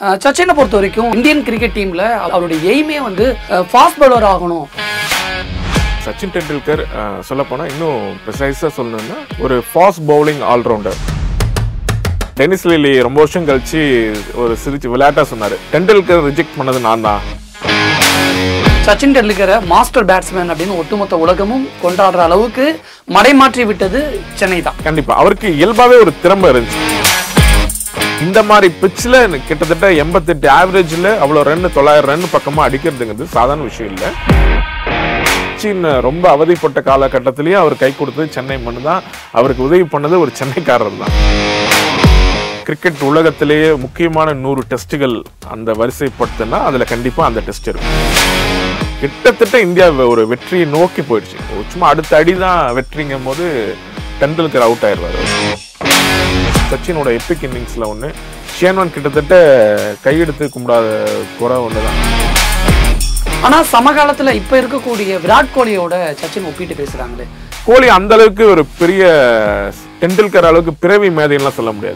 அஹ் சச்சினை பொறுத்த வரைக்கும் Indian cricket டீம்ல அவருடைய எய்மே வந்து ஃபாஸ்ட் பவுலர் ஆகணும் சச்சின் டெண்டுல்கர் சொல்ல போனா இன்னும் ப்ரிசைஸாக சொல்லணும்னா ஒரு fast bowling allrounder Dennis Lillee ரொம்ப வருஷம் கழிச்சு ஒரு சிரிச்சு விளையாட்டா சொன்னாரு டெண்டுல்கர் ரிஜெக்ட் பண்ணது நான் தான் சச்சின் டெண்டுல்கரை மாஸ்டர் பேட்ஸ்மேன் அப்படின்னு ஒட்டுமொத்த உலகமும் கொண்டாடுற அளவுக்கு மடைமாற்றி விட்டது சென்னை தான் கண்டிப்பா அவருக்கு இயல்பாவே ஒரு திறமை இருந்துச்சு இந்த மாதிரி பிச்சில் கிட்டத்தட்ட எண்பத்தெட்டு ஆவரேஜில் அவ்வளோ ரன் தொள்ளாயிரம் ரன் பக்கமாக அடிக்கிறதுங்கிறது சாதாரண விஷயம் இல்லை சச்சின் ரொம்ப அவதிப்பட்ட காலகட்டத்திலையும் அவர் கை கொடுத்தது சென்னை மண்ணு தான் அவருக்கு உதவி பண்ணது ஒரு சென்னைக்காரர் தான் கிரிக்கெட் உலகத்திலேயே முக்கியமான நூறு டெஸ்ட்டுகள் அந்த வரிசைப்படுத்தினா அதில் கண்டிப்பாக அந்த டெஸ்ட் இருக்கும் கிட்டத்தட்ட இந்தியா ஒரு வெற்றியை நோக்கி போயிடுச்சு சும்மா அடுத்த அடி தான் வெற்றிங்கும் போது டெண்டுல்கர் அவுட் ஆயிடுவார் சச்சினோட எப்பிக் இன்னிங்ஸில் ஒன்று ஷேன்வான் கிட்டத்தட்ட கையெடுத்து கும்பிடாத குறை ஒன்று தான் ஆனா சமகாலத்துல இப்ப இருக்கக்கூடிய விராட் கோலியோட சச்சின் ஒப்பிட்டு பேசுறாங்களே கோலி அந்த அளவுக்கு ஒரு பெரிய டெண்டுல்கர் அளவுக்கு பிறவி மேதைன்னுலாம் சொல்ல முடியாது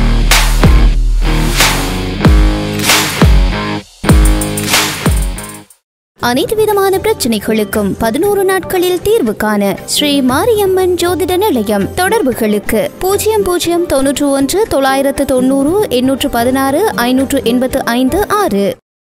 அனைத்து விதமான பிரச்சனைகளுக்கும் பதினோரு நாட்களில் தீர்வு காண ஸ்ரீ மாரியம்மன் ஜோதிட நிலையம் தொடர்புகளுக்கு பூஜ்ஜியம் பூஜ்ஜியம் தொன்னூற்று ஒன்று தொள்ளாயிரத்து தொண்ணூறு எண்ணூற்று பதினாறு ஐநூற்று எண்பத்து ஐந்து ஆறு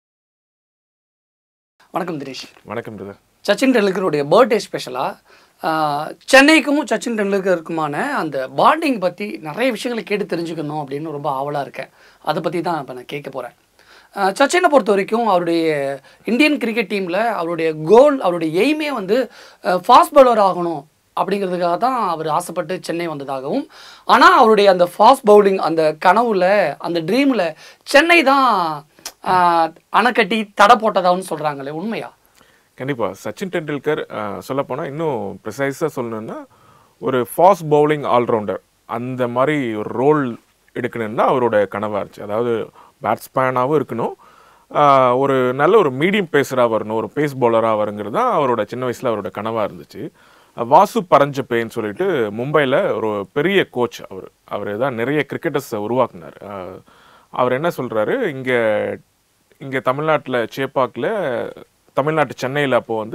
வணக்கம் தினேஷ் வணக்கம் பிரதர் சச்சின் டெண்டுல்கருடைய பர்த்டே ஸ்பெஷலாக சென்னைக்கும் சச்சின் டெண்டுல்கருக்குமான அந்த பாண்டிங் பற்றி நிறைய விஷயங்களை கேட்டு தெரிஞ்சுக்கணும் அப்படின்னு ரொம்ப ஆவலாக இருக்கேன் அதை பற்றி தான் இப்போ நான் கேட்க போகிறேன் சச்சினை பொறுத்த வரைக்கும் அவருடைய இந்தியன் கிரிக்கெட் டீமில் அவருடைய கோல் அவருடைய எய்மே வந்து ஃபாஸ்ட் பவுலர் ஆகணும் அப்படிங்கிறதுக்காக தான் அவர் ஆசைப்பட்டு சென்னை வந்ததாகவும் ஆனால் அவருடைய அந்த ஃபாஸ்ட் பவுலிங் அந்த கனவுல அந்த ட்ரீமில் சென்னை தான் ஆஹ், அணைக்கட்டி தடை போட்டதாகவும் சொல்கிறாங்களே உண்மையா கண்டிப்பா சச்சின் டெண்டுல்கர் சொல்ல போனா இன்னும் ப்ரிசைஸாக சொல்லணும்னா ஒரு ஃபாஸ்ட் பவுலிங் ஆல்ரவுண்டர் அந்த மாதிரி ஒரு ரோல் எடுக்கணும்னா அவரோட கனவா இருந்துச்சு அதாவது பேட்ஸ்மேனாகவும் இருக்கணும் ஆஹ் ஒரு நல்ல ஒரு மீடியம் பேஸராக வரணும் ஒரு பேஸ் பவுலராக வருங்கிறது தான் அவரோட சின்ன வயசில் அவரோட கனவாக இருந்துச்சு அஹ் வாசு பரஞ்சப்பேன்னு சொல்லிட்டு மும்பையில் ஒரு பெரிய கோச் அவர் அவர் தான் நிறைய கிரிக்கெட்டர்ஸை உருவாக்குனார் ஆஹ் அவர் என்ன சொல்கிறாரு இங்கே இங்கே தமிழ்நாட்டில் சேப்பாக்கில் தமிழ்நாட்டு சென்னையில் அப்போ வந்து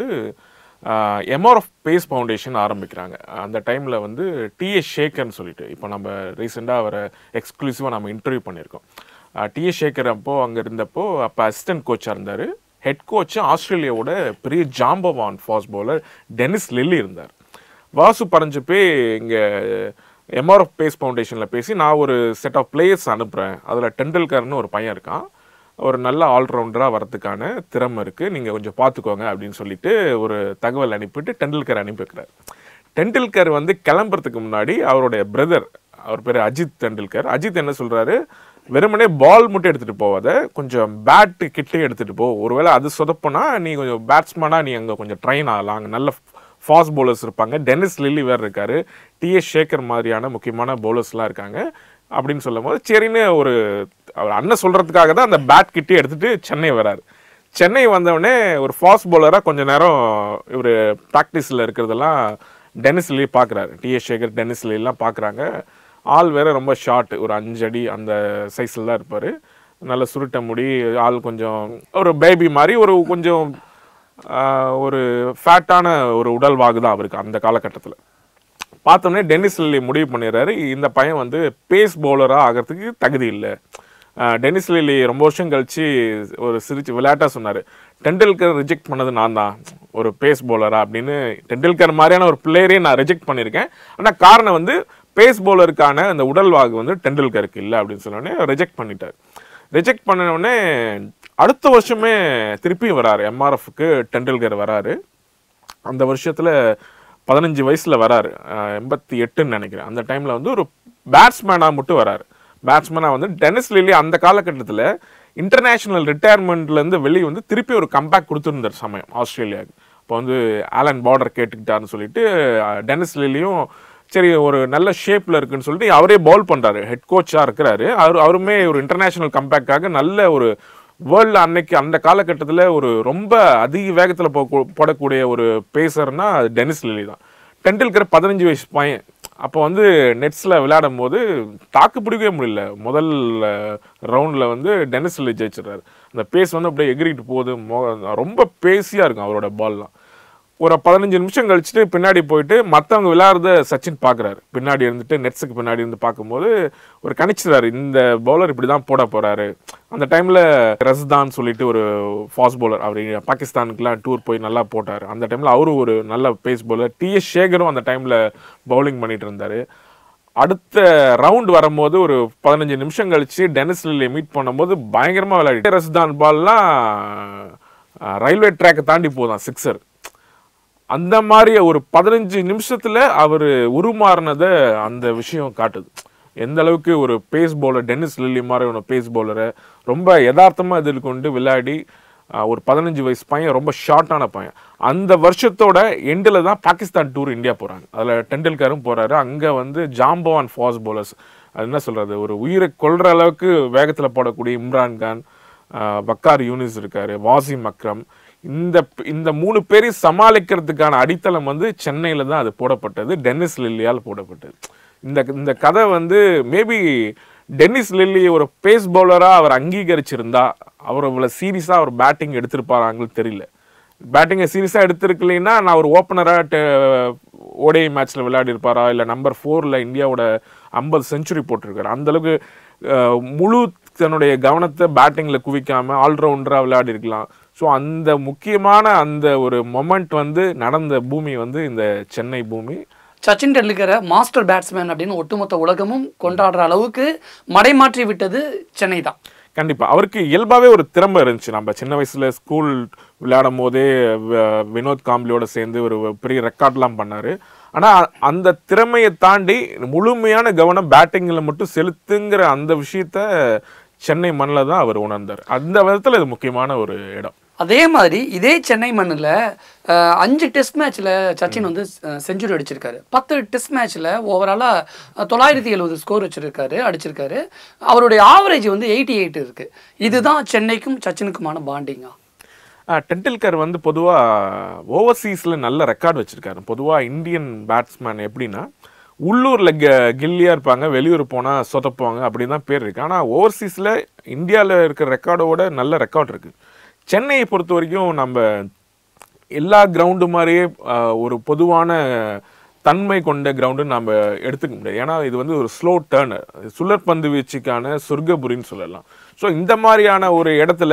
எம்ஆர் ஆஃப் பேஸ் ஃபவுண்டேஷன் ஆரம்பிக்கிறாங்க அந்த டைமில் வந்து டிஎஸ் ஷேகர்னு சொல்லிட்டு இப்போ நம்ம ரீசெண்டாக அவரை எக்ஸ்க்ளூசிவாக நம்ம இன்டர்வியூ பண்ணியிருக்கோம் டிஎஸ் ஷேகர் அப்போ அங்கே இருந்தப்போ அப்போ அசிஸ்டன்ட் கோச்சாக இருந்தார் ஹெட் கோச் ஆஸ்திரேலியாவோட பெரிய ஜாம்பவான் ஃபாஸ்ட் பவுலர் டெனிஸ் லில்லி இருந்தார் வாசு பரஞ்சப்பே இங்கே எம்ஆர்எஃப் பேஸ் ஃபவுண்டேஷனில் பேசி நான் ஒரு செட் ஆஃப் பிளேயர்ஸ் அனுப்புகிறேன் அதில் டெண்டுல்கர்னு ஒரு பையன் இருக்கான் ஒரு நல்ல ஆல்ரவுண்டராக வரதுக்கான திறமை இருக்குது நீங்கள் கொஞ்சம் பார்த்துக்கோங்க அப்படின்னு சொல்லிட்டு ஒரு தகவல் அனுப்பிட்டு டெண்டுல்கர் அனுப்பி வைக்கிறார் டெண்டுல்கர் வந்து கிளம்புறதுக்கு முன்னாடி அவருடைய பிரதர் அவர் பேர் அஜித் டெண்டுல்கர் அஜித் என்ன சொல்கிறாரு வெறுமனே பால் மட்டும் எடுத்துகிட்டு போவாத கொஞ்சம் பேட்டு கிட்டே எடுத்துகிட்டு போ ஒருவேளை அது சொதப்புனா நீ கொஞ்சம் பேட்ஸ்மேனாக நீ அங்கே கொஞ்சம் ட்ரைன் ஆகலாம் அங்கே நல்ல ஃபாஸ்ட் பவுலர்ஸ் இருப்பாங்க டெனிஸ் லில்லி வேறு இருக்காரு டிஎஸ் ஷேகர் மாதிரியான முக்கியமான பவுலர்ஸ்லாம் இருக்காங்க அப்படின்னு சொல்லும் போது சரின்னு ஒரு அவர் அண்ணன் சொல்கிறதுக்காக தான் அந்த பேட் கிட்டே எடுத்துகிட்டு சென்னை வராரு சென்னை வந்தவுடனே ஒரு ஃபாஸ்ட் பவுலராக கொஞ்ச நேரம் இவர் ப்ராக்டிஸில் இருக்கிறதெல்லாம் டெனிஸ் லில்லி பார்க்குறாரு டிஎஸ் சேகர் டெனிஸ் லில்லாம் பார்க்குறாங்க ஆள் வேற ரொம்ப ஷார்ட் ஒரு அஞ்சு அடி அந்த சைஸில் தான் இருப்பார் நல்ல சுருட்ட முடி ஆள் கொஞ்சம் ஒரு பேபி மாதிரி ஒரு கொஞ்சம் ஆஹ், ஒரு ஃபேட்டான ஒரு உடல்வாகு தான் அவருக்கு அந்த காலகட்டத்தில் பார்த்தோன்னே டென்னிஸ் லில்லி முடிவு பண்ணிடுறாரு இந்த பையன் வந்து பேஸ் பவுலராக ஆகிறதுக்கு தகுதி இல்லை ஆஹ் டென்னிஸ் லில்லி ரொம்ப வருஷம் கழிச்சு ஒரு சிரிச்சு விளையாட்டாக சொன்னார் டெண்டுல்கர் ரிஜெக்ட் பண்ணது நான் தான் ஒரு பேஸ் பவுலரா அப்படின்னு டெண்டுல்கர் மாதிரியான ஒரு பிளேயரே நான் ரிஜெக்ட் பண்ணியிருக்கேன் ஆனால் காரணம் வந்து பேஸ் பவுலருக்கான அந்த உடல்வாகு வந்து டெண்டுல்கருக்கு இல்லை அப்படின்னு சொன்னோடனே ரிஜெக்ட் பண்ணிட்டார் ரிஜெக்ட் பண்ண உடனே அடுத்த வருஷமே திருப்பியும் வராரு எம்ஆர்எஃப்க்கு டெண்டுல்கர் வராரு அந்த வருஷத்தில் பதினஞ்சு வயசில் வராரு அஹ் எண்பத்தி எட்டுன்னு நினைக்கிறேன் அந்த டைமில் வந்து ஒரு பேட்ஸ்மேனாக மட்டும் வராரு பேட்ஸ்மேனாக வந்து டெனிஸ் லில்லி அந்த காலகட்டத்தில் இன்டர்நேஷ்னல் ரிட்டையர்மெண்ட்லேருந்து வெளியே வந்து திருப்பி ஒரு கம்பேக் கொடுத்துருந்தார் சமயம் ஆஸ்திரேலியாவுக்கு இப்போ வந்து ஆலன் பார்டர் கேட்டுக்கிட்டாருன்னு சொல்லிட்டு அஹ், டெனிஸ் லில்லியும் சரி ஒரு நல்ல ஷேப்பில் இருக்குன்னு சொல்லிட்டு அவரே பவுல் பண்ணுறாரு ஹெட் கோச்சாக இருக்கிறாரு அவர் அவருமே ஒரு இன்டர்நேஷ்னல் கம்பேக்காக நல்ல ஒரு வேர்ல்டில் அன்னைக்கு அந்த காலகட்டத்தில் ஒரு ரொம்ப அதிக வேகத்தில் போ போடக்கூடிய ஒரு பேசர்னா அது டெனிஸ் லில்லி தான் டெண்டுல்கர் பதினஞ்சு வயசு பையன் அப்போ வந்து நெட்ஸில் விளையாடும் போது தாக்கு பிடிக்கவே முடியல முதல் ரவுண்டில் வந்து டென்னிஸ் லில்லி ஜெயிச்சிடுறாரு அந்த பேஸ் வந்து அப்படியே எகிரிட்டு போகுது மொ- ரொம்ப பேசியாக இருக்கும் அவரோட பால்லாம் ஒரு பதினஞ்சு நிமிஷம் கழிச்சுட்டு பின்னாடி போயிட்டு மற்றவங்க விளையாடுறத சச்சின் பார்க்குறாரு பின்னாடி இருந்துட்டு நெட்ஸுக்கு பின்னாடி இருந்து பார்க்கும்போது ஒரு கணிச்சிடுறாரு இந்த பவுலர் இப்படி தான் போட போறாரு அந்த டைமில் ரஸ்தான் சொல்லிட்டு ஒரு ஃபாஸ்ட் பவுலர் அவர் பாகிஸ்தானுக்குலாம் டூர் போய் நல்லா போட்டார் அந்த டைமில் அவரும் ஒரு நல்ல பேஸ் பவுலர் டிஎஸ் சேகரும் அந்த டைமில் பவுலிங் பண்ணிட்டு இருந்தார் அடுத்த ரவுண்ட் வரும்போது ஒரு பதினஞ்சு நிமிஷம் கழிச்சு டெனிஸ் லில்லியை மீட் பண்ணும்போது பயங்கரமாக விளையாடி ரஸ்தான் பால்லாம் ரயில்வே ட்ராக்கை தாண்டி போதான் சிக்ஸர் அந்த மாதிரி ஒரு பதினஞ்சு நிமிஷத்துல அவர் உருமாறினதை அந்த விஷயம் காட்டுது எந்த அளவுக்கு ஒரு பேஸ் பவுலர் டென்னிஸ் லில்லி மாதிரி ஒரு பேஸ் பவுலரை ரொம்ப யதார்த்தமா எதிர் கொண்டு விளையாடி ஆஹ், ஒரு பதினஞ்சு வயசு பையன் ரொம்ப ஷார்ட்டான பையன் அந்த வருஷத்தோட எண்டில் தான் பாகிஸ்தான் டூர் இந்தியா போறாங்க அதுல டெண்டுல்கரும் போறாரு அங்க வந்து ஜாம்பவான் ஃபாஸ்ட் பவுலர்ஸ் அது என்ன சொல்றது ஒரு உயிரை கொல்ற அளவுக்கு வேகத்துல போடக்கூடிய இம்ரான் கான் ஆஹ், வக்கார் யூனிஸ் இருக்காரு வாசிம் அக்ரம் இந்த இந்த மூணு பேரையும் சமாளிக்கிறதுக்கான அடித்தளம் வந்து சென்னையில தான் அது போடப்பட்டது டென்னிஸ் லில்லியால் போடப்பட்டது இந்த இந்த கதை வந்து மேபி டென்னிஸ் லில்லி ஒரு பேஸ் பவுலரா அவர் அங்கீகரிச்சிருந்தா அவர் இவ்வளவு சீரியஸா அவர் பேட்டிங் எடுத்திருப்பாராங்கன்னு தெரியல பேட்டிங்கை சீரியஸாக எடுத்திருக்கலைன்னா நான் ஒரு ஓப்பனராக ஓடிஐ மேட்ச்சில் விளையாடி இருப்பாரா இல்லை நம்பர் ஃபோரில் இந்தியாவோட ஐம்பது செஞ்சுரி போட்டிருக்காரு அந்த அளவுக்கு அஹ், முழு தன்னுடைய கவனத்தை பேட்டிங்கில் குவிக்காம ஆல்ரவுண்டராக விளையாடி இருக்கலாம் ஸோ அந்த முக்கியமான அந்த ஒரு மொமெண்ட் வந்து நடந்த பூமி வந்து இந்த சென்னை பூமி சச்சின் டெண்டுல்கரை மாஸ்டர் பேட்ஸ்மேன் அப்படின்னு ஒட்டுமொத்த உலகமும் கொண்டாடுற அளவுக்கு மடைமாற்றி விட்டது சென்னை தான் கண்டிப்பா அவருக்கு இயல்பாவே ஒரு திறமை இருந்துச்சு நம்ம சின்ன வயசுல ஸ்கூல் விளையாடும் போதே வ- வினோத் காம்ப்ளியோட சேர்ந்து ஒரு பெரிய ரெக்கார்ட்லாம் பண்ணாரு ஆனா அந்த திறமையை தாண்டி முழுமையான கவனம் பேட்டிங்ல மட்டும் செலுத்துங்கிற அந்த விஷயத்த சென்னை மண்ணில் தான் அவர் உணர்ந்தார் அந்த விதத்துல இது முக்கியமான ஒரு இடம் அதே மாதிரி இதே சென்னை மண்ணில் அஞ்சு டெஸ்ட் மேட்ச்சில் சச்சின் வந்து செஞ்சுரி அடிச்சிருக்காரு பத்து டெஸ்ட் மேட்ச்சில் ஓவராலாக தொள்ளாயிரத்தி எழுபது ஸ்கோர் வச்சிருக்காரு அடிச்சிருக்காரு அவருடைய ஆவரேஜ் வந்து எயிட்டி எயிட் இருக்கு இதுதான் சென்னைக்கும் சச்சினுக்குமான பாண்டிங்கா ஆஹ், டெண்டுல்கர் வந்து பொதுவாக ஓவர்சீஸில் நல்ல ரெக்கார்ட் வச்சிருக்காரு பொதுவாக இந்தியன் பேட்ஸ்மேன் எப்படின்னா உள்ளூரில் க கில்லியாக இருப்பாங்க வெளியூர் போனால் சொதப்புவாங்க அப்படி தான் பேர் இருக்கு ஆனால் ஓவர்சீஸில் இந்தியாவில் இருக்கிற ரெக்கார்டோட நல்ல ரெக்கார்ட் இருக்கு சென்னையை பொறுத்த வரைக்கும் நம்ம எல்லா கிரவுண்டு மாதிரியே ஆஹ், ஒரு பொதுவான தன்மை கொண்ட கிரவுண்டுன்னு நம்ம எடுத்துக்க முடியாது ஏன்னா இது வந்து ஒரு ஸ்லோ டேர்னர் சுழற்பந்து வீச்சுக்கான சொர்க்கபுரின்னு சொல்லலாம் ஸோ இந்த மாதிரியான ஒரு இடத்துல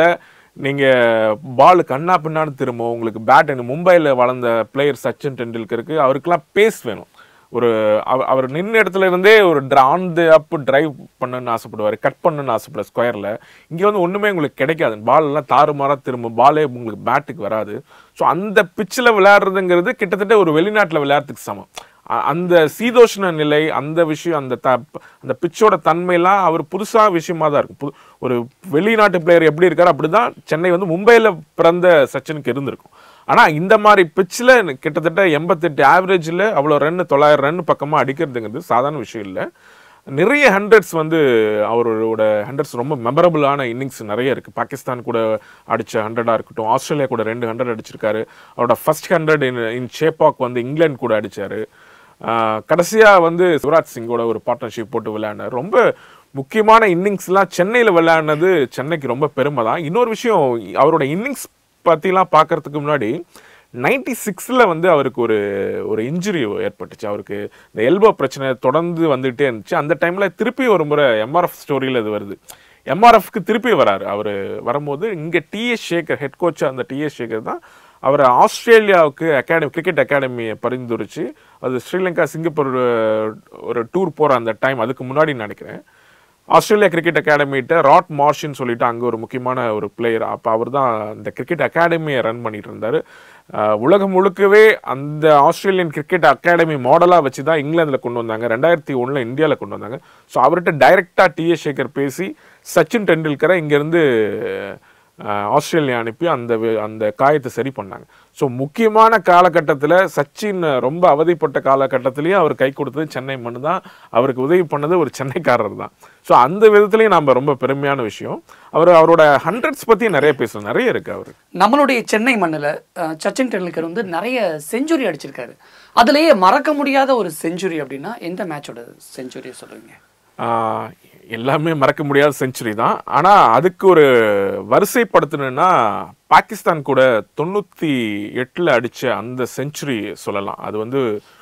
நீங்கள் பால் கண்ணா பின்னான்னு திரும்ப உங்களுக்கு பேட் மும்பையில் வளர்ந்த பிளேயர் சச்சின் டெண்டுல்கருக்கு அவருக்கெல்லாம் பேஸ் வேணும் ஒரு அவ- அவர் நின்ன இடத்துல இருந்தே ஒரு ஆன் தி அப் டிரைவ் பண்ணணும்னு ஆசைப்படுவார் கட் பண்ணணும்னு ஆசைப்படுவார் ஸ்கொயரில் இங்கே வந்து ஒன்றுமே உங்களுக்கு கிடைக்காது பால் எல்லாம் தாறுமாறா திரும்ப பாலே உங்களுக்கு பேட்டுக்கு வராது ஸோ அந்த பிச்சில் விளையாடுறதுங்கிறது கிட்டத்தட்ட ஒரு வெளிநாட்டில் விளையாடுறதுக்கு சமம் அ- அந்த சீதோஷ்ண நிலை அந்த விஷயம் அந்த த அந்த பிச்சோட தன்மையெல்லாம் அவர் புதுசா விஷயமா தான் இருக்கும் புது ஒரு வெளிநாட்டு பிளேயர் எப்படி இருக்காரு அப்படிதான் சென்னை வந்து மும்பையில் பிறந்த சச்சினுக்கு இருந்திருக்கும் ஆனா இந்த மாதிரி பிச்சில் கிட்டத்தட்ட எண்பத்தெட்டு ஆவரேஜில் அவ்வளோ ரன் தொள்ளாயிரம் ரன் பக்கமா அடிக்கிறதுங்கிறது சாதாரண விஷயம் இல்லை நிறைய ஹண்ட்ரட்ஸ் வந்து அவரோட ஹண்ட்ரட்ஸ் ரொம்ப மெமரபிளான இன்னிங்ஸ் நிறைய இருக்கு பாகிஸ்தான் கூட அடிச்ச ஹண்ட்ரடா இருக்கட்டும் ஆஸ்திரேலியா கூட ரெண்டு ஹண்ட்ரட் அடிச்சிருக்காரு அவரோட first hundred in in Chepauk வந்து இங்கிலாந்து கூட அடிச்சாரு ஆஹ் கடைசியா வந்து சிவராஜ் சிங்கோட ஒரு பார்ட்னர்ஷிப் போட்டு விளையாடினார் ரொம்ப முக்கியமான இன்னிங்ஸ்லாம் சென்னையில் விளையாடினது சென்னைக்கு ரொம்ப பெருமை தான் இன்னொரு விஷயம் அவரோட இன்னிங்ஸ் பற்றிலாம் பார்க்கறதுக்கு முன்னாடி நைன்டி சிக்ஸில் வந்து அவருக்கு ஒரு ஒரு இன்ஜுரி ஏற்பட்டுச்சு அவருக்கு இந்த எல்போ பிரச்சனை தொடர்ந்து வந்துகிட்டே இருந்துச்சு அந்த டைமில் திருப்பி ஒரு முறை எம்ஆர்எஃப் ஸ்டோரியில் இது வருது எம்ஆர்எஃப்க்கு திருப்பி வராரு அவர் வரும்போது இங்கே டிஎஸ் சேகர் ஹெட் கோச் அந்த டிஎஸ் சேகர் தான் அவரை ஆஸ்திரேலியாவுக்கு அகாடமி கிரிக்கெட் அகாடமியை பரிந்துரைச்சு அது ஸ்ரீலங்கா சிங்கப்பூர் ஒரு டூர் போகிற அந்த டைம் அதுக்கு முன்னாடி நினைக்கிறேன் ஆஸ்திரேலியா கிரிக்கெட் அகாடமிகிட்ட ராட் மார்ஷின்னு சொல்லிட்டு அங்கே ஒரு முக்கியமான ஒரு பிளேயர் அப்போ அவர் தான் இந்த கிரிக்கெட் அகாடமியை ரன் பண்ணிட்டு இருந்தார் உலகம் முழுக்கவே அந்த ஆஸ்திரேலியன் கிரிக்கெட் அகாடமி மாடலாக வச்சு தான் இங்கிலாந்தில் கொண்டு வந்தாங்க ரெண்டாயிரத்தி ஒன்றில் இந்தியாவில் கொண்டு வந்தாங்க ஸோ அவர்கிட்ட டைரெக்டாக டிஎஸ் சேகர் பேசி சச்சின் டெண்டுல்கரை இங்கேருந்து ஆஹ், ஆஸ்திரேலியா அனுப்பி அந்த வி- அந்த காயத்தை சரி பண்ணாங்க ஸோ முக்கியமான காலகட்டத்தில் சச்சின் ரொம்ப அவதிப்பட்ட காலகட்டத்திலையும் அவர் கை கொடுத்தது சென்னை மண்ணு தான் அவருக்கு உதவி பண்ணது ஒரு சென்னைக்காரர் தான் ஸோ அந்த விதத்துலையும் நம்ம ரொம்ப பெருமையான விஷயம் அவர் அவரோட ஹண்ட்ரட்ஸ் பற்றி நிறைய பேசணும் நிறைய இருக்கு அவர் நம்மளுடைய சென்னை மண்ணில் சச்சின் டெண்டுல்கர் வந்து நிறைய செஞ்சுரி அடிச்சிருக்காரு அதுலேயே மறக்க முடியாத ஒரு செஞ்சுரி அப்படின்னா எந்த மேட்சோட செஞ்சுரி சொல்லுவீங்க ஆஹ் எல்லாமே மறக்க முடியாத செஞ்சுரி தான் ஆனால் அதுக்கு ஒரு வரிசைப்படுத்தணும்னா பாகிஸ்தான் கூட தொண்ணூற்றி எட்டில் அடித்த அந்த செஞ்சுரி சொல்லலாம் அது வந்து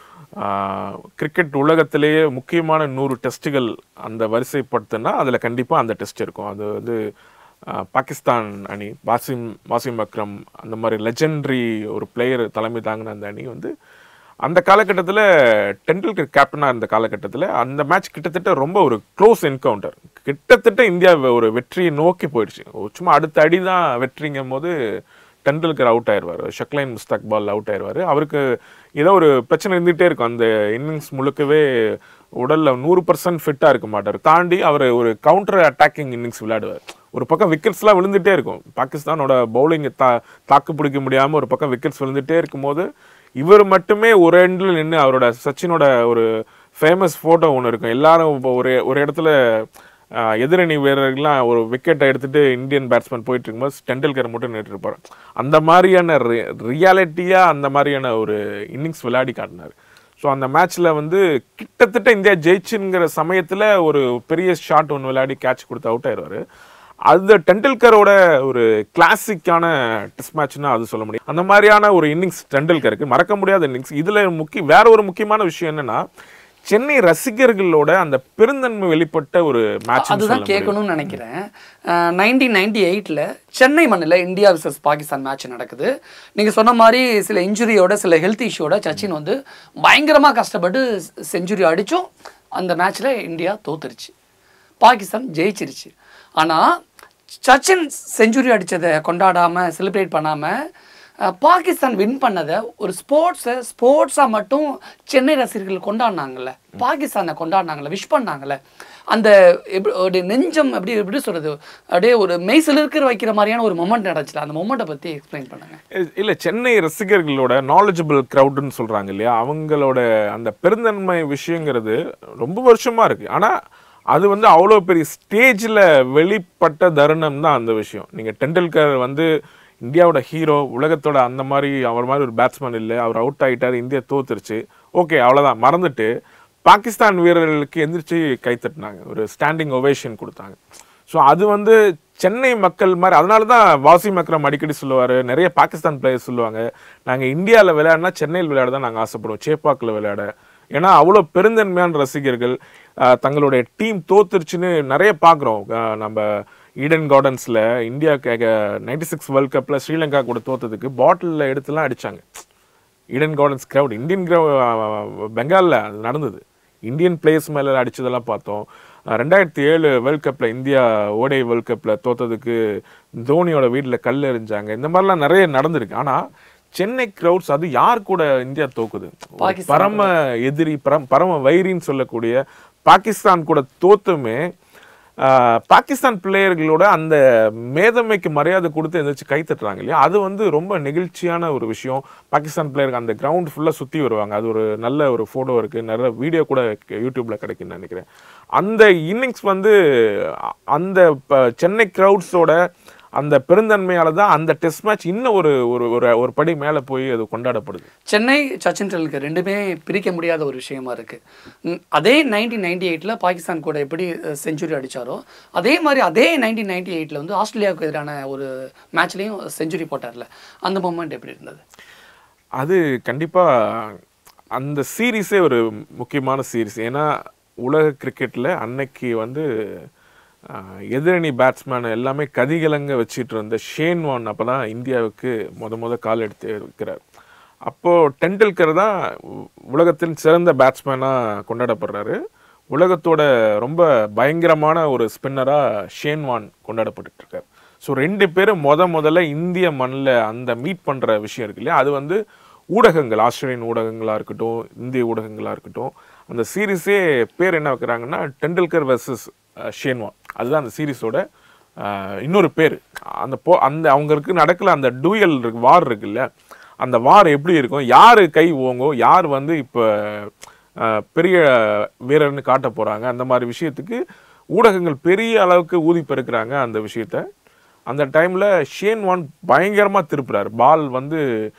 கிரிக்கெட் உலகத்திலேயே முக்கியமான நூறு டெஸ்ட்டுகள் அந்த வரிசைப்படுத்தினா அதில் கண்டிப்பாக அந்த டெஸ்ட் இருக்கும் அது வந்து ஆஹ் பாகிஸ்தான் அணி வாசிம் வாசிம் அக்ரம் அந்த மாதிரி லெஜெண்டரி ஒரு பிளேயர் தலைமை தாங்கின அந்த அணி வந்து அந்த காலகட்டத்தில் டெண்டுல்கர் கேப்டனாக இருந்த காலகட்டத்தில் அந்த மேட்ச் கிட்டத்தட்ட ரொம்ப ஒரு க்ளோஸ் என்கவுண்டர் கிட்டத்தட்ட இந்தியா ஒரு வெற்றியை நோக்கி போயிடுச்சு சும்மா அடுத்த அடி தான் வெற்றிங்கும் போது டெண்டுல்கர் அவுட் ஆயிடுவார் ஷக்லைன் முஸ்தாக் பால் அவுட் ஆயிடுவார் அவருக்கு ஏதோ ஒரு பிரச்சனை இருந்துகிட்டே இருக்கும் அந்த இன்னிங்ஸ் முழுக்கவே உடல்ல நூறு பர்சன்ட் ஃபிட்டாக இருக்க மாட்டார் தாண்டி அவர் ஒரு கவுண்டர் அட்டாக்கிங் இன்னிங்ஸ் விளையாடுவார் ஒரு பக்கம் விக்கெட்ஸ்லாம் விழுந்துட்டே இருக்கும் பாகிஸ்தானோட பவுலிங் தா தாக்கு பிடிக்க முடியாமல் ஒரு பக்கம் விக்கெட்ஸ் விழுந்துட்டே இருக்கும்போது இவர் மட்டுமே ஒரு எண்டில் நின்று அவரோட சச்சினோட ஒரு ஃபேமஸ் ஃபோட்டோ ஒன்று இருக்கும் எல்லாரும் இப்போ ஒரு ஒரு இடத்துல ஆஹ், எதிரணி வீரர்கள்லாம் ஒரு விக்கெட்டை எடுத்துட்டு இந்தியன் பேட்ஸ்மேன் போயிட்டு இருக்கும்போது டெண்டுல்கர் மட்டும் நின்று இருப்பார் அந்த மாதிரியான ரியாலிட்டியாக அந்த மாதிரியான ஒரு இன்னிங்ஸ் விளையாடி காட்டினார் ஸோ அந்த மேட்ச்சில் வந்து கிட்டத்தட்ட இந்தியா ஜெயிச்சுங்கிற சமயத்தில் ஒரு பெரிய ஷாட் ஒன்று விளையாடி கேட்ச் கொடுத்து அவுட் ஆயிடுவார் அது டெண்டுல்கரோட ஒரு கிளாசிக்கான டெஸ்ட் மேட்ச்னா அது சொல்ல முடியும் அந்த மாதிரியான ஒரு இன்னிங்ஸ் டெண்டுல்கருக்கு மறக்க முடியாத இன்னிங்ஸ் இதுல முக்கிய வேற ஒரு முக்கியமான விஷயம் என்னன்னா சென்னை ரசிகர்களோட அந்த பெருந்தன்மை வெளிப்பட்ட ஒரு மேட்ச் அதுதான் கேட்கணும்னு நினைக்கிறேன் நைன்டீன் நைன்டி எயிட்டில் சென்னை மண்ணில் இந்தியா vs பாகிஸ்தான் மேட்ச் நடக்குது நீங்கள் சொன்ன மாதிரி சில இன்ஜுரியோட சில ஹெல்த் இஷ்யூவோட சச்சின் வந்து பயங்கரமாக கஷ்டப்பட்டு செஞ்சுரி அடிச்சும் அந்த மேட்ச்சில் இந்தியா தோத்துருச்சு பாகிஸ்தான் ஜெயிச்சிருச்சு ஆனால் சச்சின் செஞ்சுரி அடித்ததை கொண்டாடாமல் செலிப்ரேட் பண்ணாமல் பாகிஸ்தான் வின் பண்ணதை ஒரு ஸ்போர்ட்ஸை ஸ்போர்ட்ஸாக மட்டும் சென்னை ரசிகர்கள் கொண்டாடினாங்கல்ல பாகிஸ்தானை கொண்டாடினாங்கல்ல விஷ் பண்ணாங்கல்ல அந்த எப்படி ஒரு நெஞ்சம் அப்படி எப்படி சொல்கிறது அப்படியே ஒரு மெய் சிலிர்க்கிற வைக்கிற மாதிரியான ஒரு மொமெண்ட் நடந்துச்சுல அந்த மொமெண்ட்டை பற்றி எக்ஸ்பிளைன் பண்ணுங்க இல்ல சென்னை ரசிகர்களோட நாலேஜபிள் க்ரௌடுன்னு சொல்றாங்க இல்லையா அவங்களோட அந்த பெருந்தன்மை விஷயங்கிறது ரொம்ப வருஷமா இருக்கு ஆனா அது வந்து அவ்வளோ பெரிய ஸ்டேஜில் வெளிப்பட்ட தருணம் தான் அந்த விஷயம் நீங்கள் டெண்டுல்கர் வந்து இந்தியாவோட ஹீரோ உலகத்தோட அந்த மாதிரி அவர் மாதிரி ஒரு பேட்ஸ்மேன் இல்லை அவர் அவுட் ஆகிட்டார் இந்தியா தோத்துருச்சு ஓகே அவ்வளோதான் மறந்துட்டு பாகிஸ்தான் வீரர்களுக்கு எந்திரிச்சு கை தட்டினாங்க ஒரு ஸ்டாண்டிங் ஒவேஷன் கொடுத்தாங்க ஸோ அது வந்து சென்னை மக்கள் மாதிரி அதனால தான் வாசிம் அக்ரம் அடிக்கடி சொல்லுவார் நிறைய பாகிஸ்தான் பிளேயர்ஸ் சொல்லுவாங்க நாங்கள் இந்தியாவில் விளையாடினா சென்னையில் விளையாட தான் நாங்கள் ஆசைப்படுவோம் சேப்பாக்கில் விளையாட ஏன்னா அவ்வளோ பெருந்தன்மையான ரசிகர்கள் ஆஹ், தங்களுடைய டீம் தோத்துருச்சுன்னு நிறைய பார்க்குறோம் நம்ம ஈடன் கார்டன்ஸில் இந்தியா நைன்டி சிக்ஸ் வேர்ல்ட் கப்பில் ஸ்ரீலங்கா கூட தோத்ததுக்கு பாட்டிலில் எடுத்துலாம் அடிச்சாங்க ஈடன் கார்டன்ஸ் கிரவுட் இந்தியன் பெங்காலில் அது நடந்தது இந்தியன் பிளேயர்ஸ் மேலே அடிச்சதெல்லாம் பார்த்தோம் அஹ் ரெண்டாயிரத்தி ஏழு வேர்ல்ட் கப்பில் இந்தியா ஓடை வேர்ல்ட் கப்பில் தோத்ததுக்கு தோனியோட வீட்டில் கல் எறிஞ்சாங்க இந்த மாதிரிலாம் நிறைய நடந்திருக்கு ஆனால் சென்னை கிரவுட்ஸ் அது யார் கூட இந்தியா தோக்குது ஒரு பாகிஸ்தான் பரம எதிரி பரம் பரம வைரின்னு சொல்லக்கூடிய பாகிஸ்தான் கூட தோத்துமே ஆஹ், பாகிஸ்தான் பிளேயர்களோட அந்த மேதமைக்கு மரியாதை கொடுத்து எந்திரிச்சு கை தட்டுறாங்க இல்லையா அது வந்து ரொம்ப நெகிழ்ச்சியான ஒரு விஷயம் பாகிஸ்தான் பிளேயருக்கு அந்த கிரவுண்ட் ஃபுல்லாக சுற்றி வருவாங்க அது ஒரு நல்ல ஒரு ஃபோட்டோ இருக்குது நிறைய வீடியோ கூட யூடியூப்ல கிடைக்குன்னு நினைக்கிறேன் அந்த இன்னிங்ஸ் வந்து அ- அந்த ப- சென்னை க்ரௌட்ஸோட அந்த பெருந்தன்மையால தான் அந்த டெஸ்ட் மேட்ச் இன்னும் ஒரு ஒரு ஒரு- ஒரு படி மேலே போய் அது கொண்டாடப்படுது சென்னை சச்சின் டெண்டுல்கர் ரெண்டுமே பிரிக்க முடியாத ஒரு விஷயமா இருக்கு ம், அதே நைன்டீன் நைன்டி எயிட்டில் பாகிஸ்தான் கூட எப்படி செஞ்சுரி அடிச்சாரோ அதே மாதிரி அதே நைன்டீன் நைன்டி எயிட்டில் வந்து ஆஸ்திரேலியாவுக்கு எதிரான ஒரு மேட்ச்லேயும் செஞ்சுரி போட்டார்ல அந்த மூமெண்ட் எப்படி இருந்தது அது கண்டிப்பா அந்த சீரீஸே ஒரு முக்கியமான சீரீஸ் ஏன்னா உலக கிரிக்கெட்ல அன்னைக்கு வந்து ஆஹ், எதிரணி பேட்ஸ்மேன் எல்லாமே கதிகலங்க வச்சிட்டு இருந்த ஷேன் வான் அப்பதான் இந்தியாவுக்கு முத முத கால் எடுத்து இருக்கிறார் அப்போ டெண்டுல்கர் தான் உ- உலகத்தின் சிறந்த பேட்ஸ்மேனா கொண்டாடப்படுறாரு உலகத்தோட ரொம்ப பயங்கரமான ஒரு ஸ்பின்னரா ஷேன் வான் கொண்டாடப்பட்டுட்டு இருக்காரு ஸோ ரெண்டு பேரும் முத முதல்ல இந்திய மண்ணில் அந்த மீட் பண்ற விஷயம் இருக்கு இல்லையா அது வந்து ஊடகங்கள் ஆஸ்திரேலியன் ஊடகங்களா இருக்கட்டும் இந்திய ஊடகங்களா இருக்கட்டும் அந்த சீரீஸே பேர் என்ன வைக்கிறாங்கன்னா டெண்டுல்கர் வெர்சஸ் ஷேன்வான் அதுதான் அந்த சீரீஸோட ஆஹ், இன்னொரு பேர் அந்த போ அந்த அவங்களுக்கு நடக்கல அந்த டூயல் இருக்கு வார் இருக்குல்ல அந்த வார் எப்படி இருக்கும் யார் கை ஓங்கும் யார் வந்து இப்போ பெரிய வீரர்னு காட்ட போகிறாங்க அந்த மாதிரி விஷயத்துக்கு ஊடகங்கள் பெரிய அளவுக்கு ஊதி பெருக்கிறாங்க அந்த விஷயத்த அந்த டைமில் ஷேன் வான் பயங்கரமாக திருப்புறாரு பால் வந்து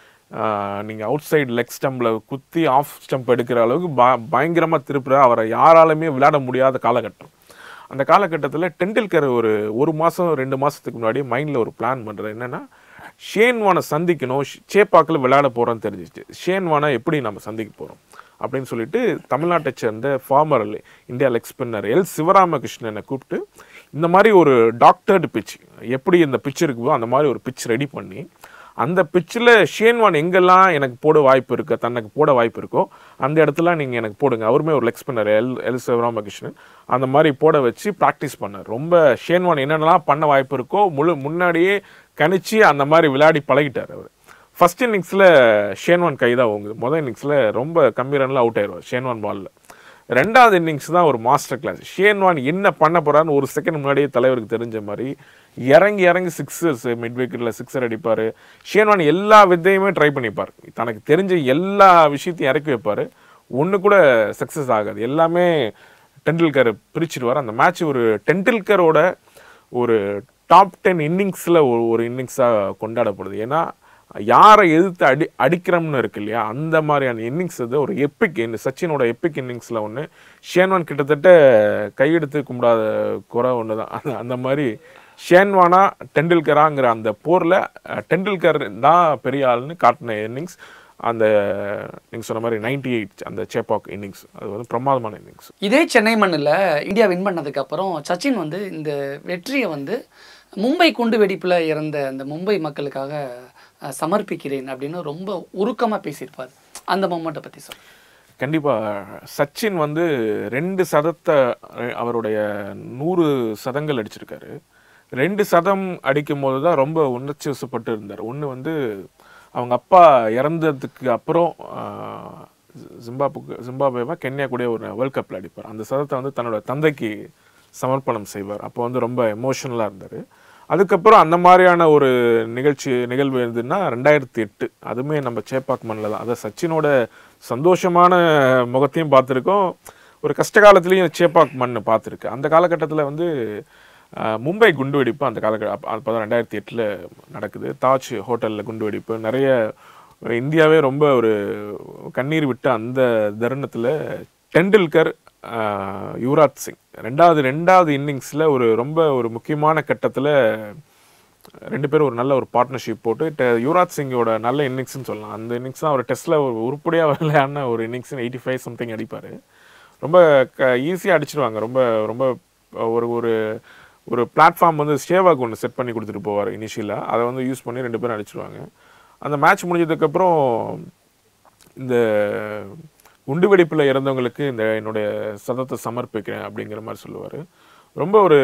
நீங்கள் அவுட் சைடு லெக் ஸ்டம்பில் குத்தி ஆஃப் ஸ்டம்ப் எடுக்கிற அளவுக்கு ப பயங்கரமாக திருப்புறாரு அவரை யாராலுமே விளையாட முடியாத காலகட்டம் அந்த காலகட்டத்தில் டெண்டுல்கர் ஒரு ஒரு மாதம் ரெண்டு மாதத்துக்கு முன்னாடி மைண்டில் ஒரு பிளான் பண்ணுறது என்னென்னா ஷேன்வானை சந்திக்கணும் ஷ்- சேப்பாக்கில் விளையாட போகிறோன்னு தெரிஞ்சிச்சு ஷேன்வானை எப்படி நம்ம சந்திக்க போகிறோம் அப்படின்னு சொல்லிட்டு தமிழ்நாட்டை சேர்ந்த former India leg spinner L சிவராமகிருஷ்ணனை கூப்பிட்டு இந்த மாதிரி ஒரு டாக்டர்டு பிச் எப்படி இந்த பிச் இருக்குதோ அந்த மாதிரி ஒரு பிச் ரெடி பண்ணி அந்த பிச்சில் ஷேன்வான் எங்கெல்லாம் எனக்கு போட வாய்ப்பு இருக்கு தனக்கு போட வாய்ப்பு இருக்கோ அந்த இடத்துல நீங்கள் எனக்கு போடுங்க அவருமே ஒரு leg spinner L L Sivaramakrishnan அந்த மாதிரி போட வச்சு ப்ராக்டிஸ் பண்ணார் ரொம்ப ஷேன்வான் என்னென்னலாம் பண்ண வாய்ப்பு இருக்கோ முழு முன்னாடியே கணிச்சு அந்த மாதிரி விளையாடி பழகிட்டார் அவர் ஃபர்ஸ்ட் இன்னிங்ஸில் ஷேன்வான் கை தான் ஓங்குது முதல் இன்னிங்ஸில் ரொம்ப கம்மி ரன்ல அவுட் ஆயிடுவார் ஷேன்வான் பாலில் ரெண்டாவது இன்னிங்ஸ் தான் ஒரு மாஸ்டர் கிளாஸ் ஷேன்வான் என்ன பண்ண போறான்னு ஒரு செகண்ட் முன்னாடியே தலைவருக்கு தெரிஞ்ச மாதிரி இறங்கி இறங்கி சிக்ஸர்ஸ் மிட் விக்கெட்டில் சிக்ஸர் அடிப்பார் ஷேன்வான் எல்லா வித்தையுமே ட்ரை பண்ணிப்பார் தனக்கு தெரிஞ்ச எல்லா விஷயத்தையும் இறக்கி வைப்பார் ஒன்று கூட சக்ஸஸ் ஆகாது எல்லாமே டெண்டுல்கர் பிரிச்சிடுவார் அந்த மேட்ச் ஒரு டெண்டுல்கரோட ஒரு டாப் டென் இன்னிங்ஸில் ஒரு ஒரு இன்னிங்ஸாக கொண்டாடப்படுது ஏன்னா யாரை எதிர்த்து அடி அடிக்கிறோம்னு இருக்கு இல்லையா அந்த மாதிரியான இன்னிங்ஸ் இது ஒரு எப்பிக் சச்சினோட எப்பிக் இன்னிங்ஸில் ஒன்று ஷேன்வான் கிட்டத்தட்ட கையெடுத்து கும்பிடாத குறை ஒன்று தான் அந்த அந்த மாதிரி ஷேன்வானா டெண்டுல்கராங்கிற அந்த போரில் டெண்டுல்கர் தான் பெரிய ஆள்னு காட்டின இன்னிங்ஸ் அந்த நீங்கள் சொன்ன மாதிரி நைன்டி எயிட் அந்த சேப்பாக் இன்னிங்ஸ் அது வந்து பிரமாதமான இன்னிங்ஸ் இதே சென்னை மண்ணில் இந்தியா வின் பண்ணதுக்கு அப்புறம் சச்சின் வந்து இந்த வெற்றியை வந்து மும்பை குண்டு வெடிப்பில் இறந்த அந்த மும்பை மக்களுக்காக அஹ், சமர்ப்பிக்கிறேன் அப்படின்னு ரொம்ப உருக்கமாக பேசியிருப்பார் அந்த மொமெண்ட்டை பற்றி சொல் கண்டிப்பாக சச்சின் வந்து ரெண்டு சதத்தை அஹ், அவருடைய நூறு சதங்கள் அடிச்சிருக்காரு ரெண்டு சதம் அடிக்கும் போது தான் ரொம்ப உணர்ச்சி வசப்பட்டு இருந்தார் ஒன்று வந்து அவங்க அப்பா இறந்ததுக்கு அப்புறம் ஆஹ், ஜிம்பாபுக்கு ஜிம்பாபேவா கென்யா கூட ஒரு வேர்ல்ட் கப்பில் அடிப்பார் அந்த சதத்தை வந்து தன்னோட தந்தைக்கு சமர்ப்பணம் செய்வார் அப்போ வந்து ரொம்ப எமோஷனலாக இருந்தார் அதுக்கப்புறம் அந்த மாதிரியான ஒரு நிகழ்ச்சி நிகழ்வு இருந்ததுன்னா ரெண்டாயிரத்தி எட்டு அதுவுமே நம்ம சேப்பாக் மண்ணில் தான் அதாவது சச்சினோட சந்தோஷமான முகத்தையும் பார்த்துருக்கோம் ஒரு கஷ்ட காலத்துலேயும் சேப்பாக் மண் பார்த்துருக்கு அந்த காலகட்டத்தில் வந்து ஆஹ், மும்பை குண்டுவெடிப்பு அந்த காலகட்ட அப்போ தான் ரெண்டாயிரத்தி எட்டில் நடக்குது தாஜ் ஹோட்டலில் குண்டுவெடிப்பு நிறைய இந்தியாவே ரொம்ப ஒரு கண்ணீர் விட்ட அந்த தருணத்தில் டெண்டுல்கர் ஆஹ், யுவராஜ் சிங் ரெண்டாவது ரெண்டாவது இன்னிங்ஸில் ஒரு ரொம்ப ஒரு முக்கியமான கட்டத்தில் ரெண்டு பேரும் ஒரு நல்ல ஒரு பார்ட்னர்ஷிப் போட்டு ட- யுவராஜ் சிங்கோட நல்ல இன்னிங்ஸ்னு சொல்லலாம் அந்த இன்னிங்ஸ் தான் அவர் டெஸ்ட்டில் ஒரு உருப்படியாக விளையாடின ஒரு இன்னிங்ஸ் எயிட்டி ஃபைவ் சம்திங் அடிப்பார் ரொம்ப க ஈஸியாக அடிச்சிருவாங்க ரொம்ப ரொம்ப ஒரு ஒரு ஒரு பிளாட்ஃபார்ம் வந்து சேவாக்கு ஒன்று செட் பண்ணி கொடுத்துட்டு போவார் இனிஷியலாக அதை வந்து யூஸ் பண்ணி ரெண்டு பேரும் அடிச்சிருவாங்க அந்த மேட்ச் முடிஞ்சதுக்கப்புறம் இந்த குண்டுவெடிப்பில் இறந்தவங்களுக்கு இந்த என்னுடைய சதத்தை சமர்ப்பிக்கிறேன் அப்படிங்கிற மாதிரி சொல்லுவார் ரொம்ப ஒரு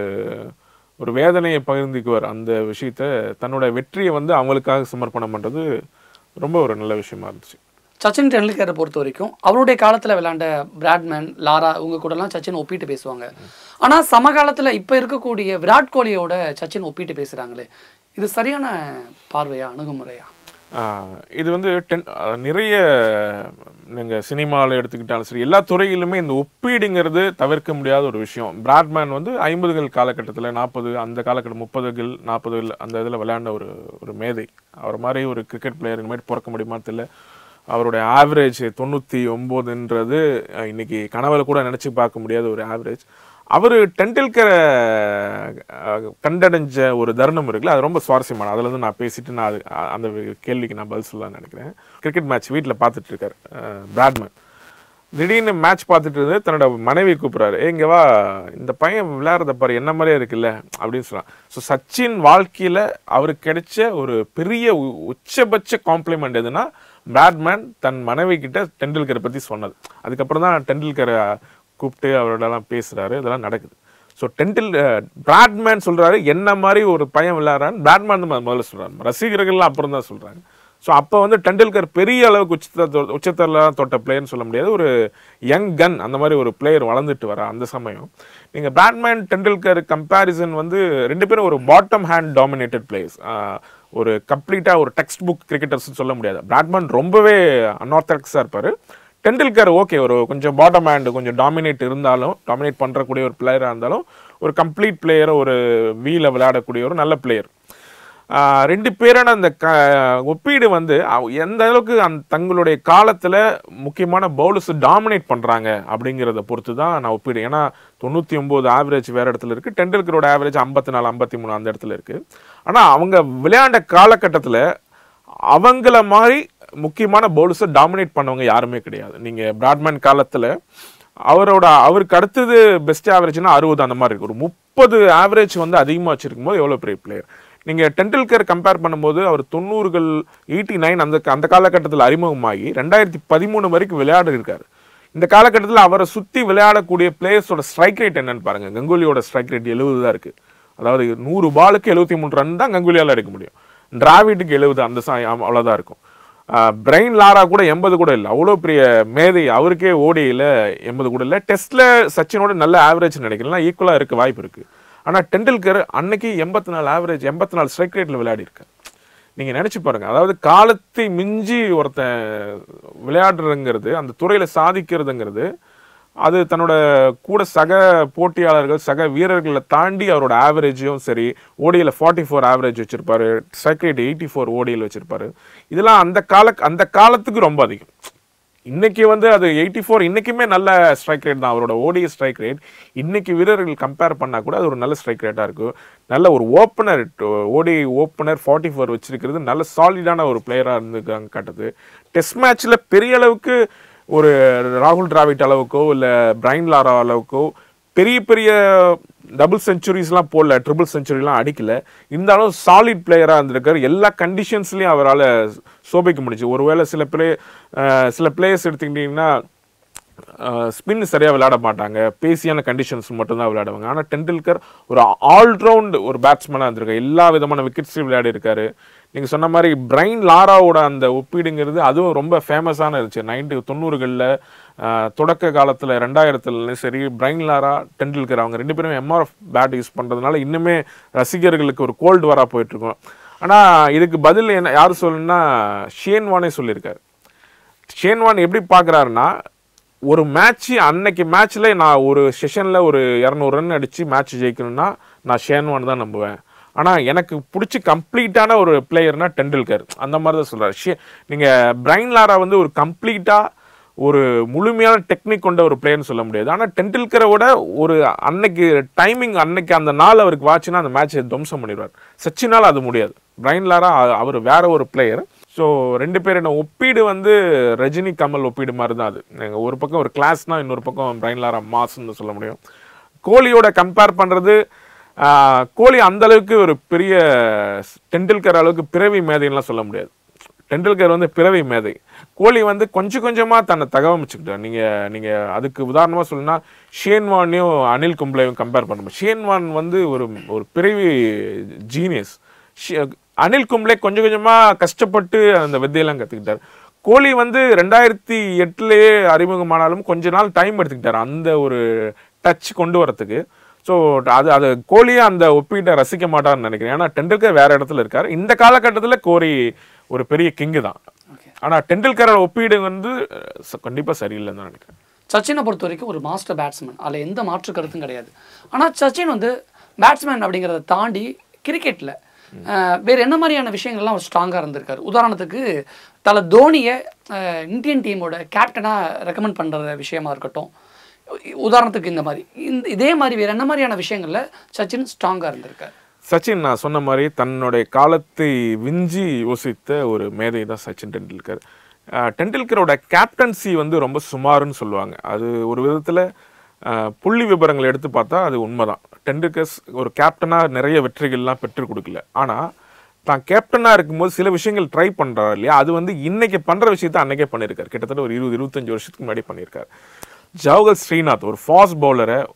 ஒரு வேதனையை பகிர்ந்துக்குவார் அந்த விஷயத்த தன்னோட வெற்றியை வந்து அவங்களுக்காக சமர்ப்பணம் பண்ணுறது ரொம்ப ஒரு நல்ல விஷயமா இருந்துச்சு சச்சின் டெண்டுல்கரை பொறுத்த வரைக்கும் அவருடைய காலத்தில் விளையாண்ட பிராட்மேன் லாரா இவங்க கூடலாம் சச்சின் ஒப்பிட்டு பேசுவாங்க ஆனால் சமகாலத்தில் இப்போ இருக்கக்கூடிய விராட் கோலியோட சச்சின் ஒப்பிட்டு பேசுகிறாங்களே இது சரியான பார்வையா அணுகுமுறையா ஆஹ் இது வந்து டென் ஆஹ் நிறைய நீங்கள் சினிமாவில் எடுத்துக்கிட்டாலும் சரி எல்லா துறையிலுமே இந்த ஒப்பீடுங்கிறது தவிர்க்க முடியாத ஒரு விஷயம் பிராட்மேன் வந்து ஐம்பதுகள் காலகட்டத்தில் நாற்பது அந்த காலகட்டம் முப்பதுகள் நாற்பதுகள் அந்த இதில் விளையாண்ட ஒரு ஒரு மேதை அவர் மாதிரி ஒரு கிரிக்கெட் பிளேயர் இனிமேல் பிறக்க முடியுமான்னு தெரியல அவருடைய ஆவரேஜ் தொண்ணூற்றி ஒம்போதுன்றது அஹ், இன்னைக்கு கனவுல கூட நினச்சி பார்க்க முடியாத ஒரு ஆவரேஜ் அவர் டெண்டுல்கரை அஹ், கண்டடைஞ்ச ஒரு தருணம் இருக்குல்ல அது ரொம்ப சுவாரஸ்யமான அதுல இருந்து நான் பேசிட்டு நான் அது அ- அந்த கேள்விக்கு நான் பதில் சொல்லலாம்னு நினைக்கிறேன் கிரிக்கெட் மேட்ச் வீட்டில் பார்த்துட்டு இருக்காரு அஹ், பிராட்மேன் திடீர்னு மேட்ச் பார்த்துட்டு இருந்து தன்னோட மனைவி கூப்பிட்றாரு இங்க வா இந்த பையன் விளையாடுறத பாரு என்ன மாதிரியே இருக்குல்ல அப்படின்னு சொல்லலாம் ஸோ சச்சின் வாழ்க்கையில அவருக்கு கிடைச்ச ஒரு பெரிய உ- உச்சபட்ச காம்ப்ளிமெண்ட் எதுனா பேட்மேன் தன் மனைவி கிட்ட டெண்டுல்கரை பத்தி சொன்னது அதுக்கப்புறம் தான் டெண்டுல்கரை கூப்பிட்டு அவரோடலாம் பேசுறாரு இதெல்லாம் நடக்குது ஸோ டெண்டில் பிராட்மேன் சொல்றாரு என்ன மாதிரி ஒரு பையன் விளையாடுறான்னு பிராட்மேன் தான் முதல்ல சொல்றாரு ரசிகர்கள்லாம் அப்புறம் தான் சொல்றாங்க ஸோ அப்போ வந்து டெண்டுல்கர் பெரிய அளவுக்கு உச்சத்தை உச்சத்தில் தொட்ட பிளேயர்னு சொல்ல முடியாது ஒரு யங் கன் அந்த மாதிரி ஒரு பிளேயர் வளர்ந்துட்டு வர அந்த சமயம் நீங்கள் பேட்மேன் டெண்டுல்கர் கம்பேரிசன் வந்து ரெண்டு பேரும் ஒரு பாட்டம் ஹேண்ட் டாமினேட்டட் பிளேயர்ஸ் ஒரு கம்ப்ளீட்டாக ஒரு டெக்ஸ்ட் புக் கிரிக்கெட்டர்ஸ்னு சொல்ல முடியாது பேட்மேன் ரொம்பவே அன்ஆர்த்தடாக்ஸாக இருப்பார் டெண்டுல்கர் ஓகே ஒரு கொஞ்சம் பாட்டம் ஹேண்டு கொஞ்சம் டாமினேட் இருந்தாலும் டாமினேட் பண்ணுறக்கூடிய ஒரு பிளேயராக இருந்தாலும் ஒரு கம்ப்ளீட் பிளேயர் ஒரு வீல விளையாடக்கூடிய ஒரு நல்ல பிளேயர் ரெண்டு பேரான அந்த க ஒப்பீடு வந்து அவ- எந்த அளவுக்கு அந்த தங்களுடைய காலத்தில் முக்கியமான பவுலர்ஸ் டாமினேட் பண்ணுறாங்க அப்படிங்கிறத பொறுத்து தான் நான் ஒப்பீடு ஏன்னா தொண்ணூற்றி ஒம்பது ஆவரேஜ் வேறு இடத்துல இருக்குது டெண்டுல்கரோட ஆவரேஜ் ஐம்பத்தி நாலு ஐம்பத்தி மூணு அந்த இடத்துல இருக்குது ஆனால் அவங்க விளையாண்ட காலகட்டத்தில் அவங்கள மாதிரி முக்கியமான பவுலர்ஸை டாமினேட் பண்ணவங்க யாருமே கிடையாது நீங்கள் பிராட்மேன் காலத்தில் அவரோட அவருக்கு அடுத்தது பெஸ்ட் ஆவரேஜ்னா அறுபது அந்த மாதிரி இருக்கு ஒரு முப்பது ஆவரேஜ் வந்து அதிகமாக வச்சிருக்கும் போது எவ்வளோ பெரிய பிளேயர் நீங்கள் டெண்டுல்கர் கம்பேர் பண்ணும்போது அவர் தொண்ணூறுகள் எயிட்டி நைன் அந்த அந்த காலகட்டத்தில் அறிமுகமாகி ரெண்டாயிரத்தி பதிமூணு வரைக்கும் விளையாடி இருக்காரு இந்த காலகட்டத்தில் அவரை சுற்றி விளையாடக்கூடிய பிளேயர்ஸோட ஸ்ட்ரைக் ரேட் என்னன்னு பாருங்க கங்குலியோட ஸ்ட்ரைக் ரேட் எழுபது தான் இருக்கு அதாவது நூறு பாலுக்கு எழுபத்தி மூணு ரன் தான் கங்குலியால் எடுக்க முடியும் டிராவிட்டுக்கு எழுபது அந்த சா அவ்வளோதான் இருக்கும் பிரெயின் லாரா கூட எண்பது கூட இல்லை அவ்வளோ பெரிய மேதை அவருக்கே ஓடியில் எண்பது கூட இல்லை டெஸ்ட்டில் சச்சினோட நல்ல ஆவரேஜ் நினைக்கலாம் ஈக்குவலாக இருக்க வாய்ப்பு இருக்குது ஆனால் டெண்டுல்கர் அன்னைக்கு எண்பத்தி நாலு ஆவரேஜ் எண்பத்தி நாலு ஸ்ட்ரைக் ரேட்டில் விளையாடி இருக்கார் நீங்கள் நினச்சி பாருங்க அதாவது காலத்தை மிஞ்சி ஒருத்தன் விளையாடுறதுங்கிறது அந்த துறையில் சாதிக்கிறதுங்கிறது அது தன்னோட கூட சக போட்டியாளர்கள் சக வீரர்களை தாண்டி அவரோட ஆவரேஜையும் சரி ஓடியில் ஃபார்ட்டி ஃபோர் ஆவரேஜ் வச்சிருப்பாரு ஸ்ட்ரைக் ரேட் எயிட்டி ஃபோர் ஓடியில் வச்சிருப்பாரு இதெல்லாம் அந்த கால அந்த காலத்துக்கு ரொம்ப அதிகம் இன்னைக்கு வந்து அது எயிட்டி ஃபோர் இன்னைக்குமே நல்ல ஸ்ட்ரைக் ரேட் தான் அவரோட ஓடிய ஸ்ட்ரைக் ரேட் இன்னைக்கு வீரர்கள் கம்பேர் பண்ணா கூட அது ஒரு நல்ல ஸ்ட்ரைக் ரேட்டாக இருக்கும் நல்ல ஒரு ஓப்பனர் ஓடி ஓப்பனர் ஃபார்ட்டி ஃபோர் வச்சிருக்கிறது நல்ல சாலிடான ஒரு பிளேயராக இருந்துக்காங்க காட்டுது டெஸ்ட் மேட்ச்ல பெரிய அளவுக்கு ஒரு ராகுல் டிராவிட் அளவுக்கோ இல்லை பிரைன் லாரா அளவுக்கோ பெரிய பெரிய டபுள் செஞ்சுரிஸ்லாம் போடல ட்ரிபிள் செஞ்சுரிலாம் அடிக்கல இருந்தாலும் சாலிட் பிளேயராக இருந்திருக்காரு எல்லா கண்டிஷன்ஸ்லையும் அவரால் சோபிக்க முடிஞ்சு ஒருவேளை சில பிளே சில பிளேயர்ஸ் எடுத்துக்கிட்டிங்கன்னா ஸ்பின் சரியாக விளையாட மாட்டாங்க பேசியான கண்டிஷன்ஸ் மட்டும்தான் விளையாடுவாங்க ஆனால் டெண்டுல்கர் ஒரு ஆல்ரவுண்ட் ஒரு பேட்ஸ்மேனாக இருந்திருக்காரு எல்லா விதமான விக்கெட்ஸ்லையும் விளையாடி இருக்காரு நீங்கள் சொன்ன மாதிரி பிரைன் லாராவோட அந்த ஒப்பீடுங்கிறது அதுவும் ரொம்ப ஃபேமஸான இருந்துச்சு நைன்டி தொண்ணூறுகளில் தொடக்க காலத்தில் ரெண்டாயிரத்துலயும் சரி பிரைன் லாரா டெண்டுல்கர் அவங்க ரெண்டு பேரும் எம்ஆர்எஃப் பேட் யூஸ் பண்ணுறதுனால இன்னுமே ரசிகர்களுக்கு ஒரு கோல்டு வரா போயிட்டுருக்கோம் ஆனால் இதுக்கு பதில் என்ன யார் சொல்லணும்னா ஷேன் வானே சொல்லியிருக்காரு ஷேன்வான் எப்படி பார்க்குறாருன்னா ஒரு மேட்ச் அன்னைக்கு மேட்ச்ல நான் ஒரு செஷனில் ஒரு இரநூறு ரன் அடித்து மேட்ச் ஜெயிக்கணும்னா நான் ஷேன்வான் தான் நம்புவேன் ஆனால் எனக்கு பிடிச்சி கம்ப்ளீட்டான ஒரு பிளேயர்னா டெண்டுல்கர் அந்த மாதிரி தான் சொல்கிறார் ஷே நீங்கள் பிரைன் லாரா வந்து ஒரு கம்ப்ளீட்டாக ஒரு முழுமையான டெக்னிக் கொண்ட ஒரு பிளேயர்னு சொல்ல முடியாது ஆனால் டெண்டுல்கரை விட ஒரு அன்னைக்கு டைமிங் அன்னைக்கு அந்த நாள் அவருக்கு வாட்சுனா அந்த மேட்சை துவம்சம் பண்ணிடுவார் சச்சினால் அது முடியாது பிரைன் லாரா அவர் வேற ஒரு பிளேயர் ஸோ ரெண்டு பேர் என்ன ஒப்பீடு வந்து ரஜினி கமல் ஒப்பீடு மாதிரி தான் அது நீங்க ஒரு பக்கம் ஒரு கிளாஸ்னா இன்னொரு பக்கம் பிரைன் லாரா மாஸ்ன்னு சொல்ல முடியும் கோலியோட கம்பேர் பண்ணுறது கோலி அந்த அளவுக்கு ஒரு பெரிய டெண்டுல்கர் அளவுக்கு பிறவி மேதைன்னுலாம் சொல்ல முடியாது டெண்டுல்கர் வந்து பிறவி மேதை கோலி வந்து கொஞ்சம் கொஞ்சமாக தன்னை தகவமைச்சுக்கிட்டார் நீங்கள் நீங்கள் அதுக்கு உதாரணமாக சொல்லணும்னா ஷேன்வானையும் அனில் கும்ப்ளேயும் கம்பேர் பண்ணும்போது ஷேன்வான் வந்து ஒரு ஒரு பிறவி ஜீனியஸ் அனில் கும்ப்ளே கொஞ்சம் கொஞ்சமாக கஷ்டப்பட்டு அந்த வித்தையெல்லாம் கற்றுக்கிட்டார் கோலி வந்து ரெண்டாயிரத்தி எட்டுலேயே அறிமுகமானாலும் கொஞ்ச நாள் டைம் எடுத்துக்கிட்டார் அந்த ஒரு டச் கொண்டு வரத்துக்கு ஸோ அது அது கோலியே அந்த ஒப்பீட்டை ரசிக்க மாட்டார்னு நினைக்கிறேன் ஏன்னா டெண்டுல்கர் வேற இடத்துல இருக்கார் இந்த காலகட்டத்தில் கோலி ஒரு பெரிய கிங்கு தான் ஆனால் டெண்டுல்கரோட ஒப்பீடு வந்து ச- கண்டிப்பா சரியில்லைன்னு தான் நினைக்கிறேன் சச்சினை பொறுத்த வரைக்கும் ஒரு மாஸ்டர் பேட்ஸ்மேன் அதில் எந்த மாற்று கருத்தும் கிடையாது ஆனால் சச்சின் வந்து பேட்ஸ்மேன் அப்படிங்கிறத தாண்டி கிரிக்கெட்டில் வேறு என்ன மாதிரியான விஷயங்கள்லாம் அவர் ஸ்ட்ராங்காக இருந்திருக்காரு உதாரணத்துக்கு தலை தோனியை அஹ், இந்தியன் டீமோட கேப்டனாக ரெக்கமெண்ட் பண்ணுற விஷயமா இருக்கட்டும் உ- உதாரணத்துக்கு இந்த மாதிரி இந்த இதே மாதிரி வேறு என்ன மாதிரியான விஷயங்களில் சச்சின் ஸ்ட்ராங்காக இருந்திருக்காரு சச்சின் நான் சொன்ன மாதிரி தன்னுடைய காலத்தை விஞ்சி யோசித்த ஒரு மேதை தான் சச்சின் டெண்டுல்கர் அஹ், டெண்டுல்கரோட கேப்டன்சி வந்து ரொம்ப சுமாருன்னு சொல்லுவாங்க அது ஒரு விதத்தில் புள்ளி விவரங்களை எடுத்து பார்த்தா அது உண்மைதான் டெண்டுல்கர் ஒரு கேப்டனாக நிறைய வெற்றிகள்லாம் பெற்றுக் கொடுக்கல ஆனால் தான் கேப்டனாக இருக்கும்போது சில விஷயங்கள் ட்ரை பண்ணுறாரு இல்லையா அது வந்து இன்னைக்கு பண்ணுற விஷயத்த அன்னைக்கே பண்ணியிருக்காரு கிட்டத்தட்ட ஒரு இருபது இருபத்தஞ்சு வருஷத்துக்கு முன்னாடி பண்ணியிருக்காரு ஜவஹர் ஸ்ரீநாத் ஒரு ஃபாஸ்ட் பவுலரை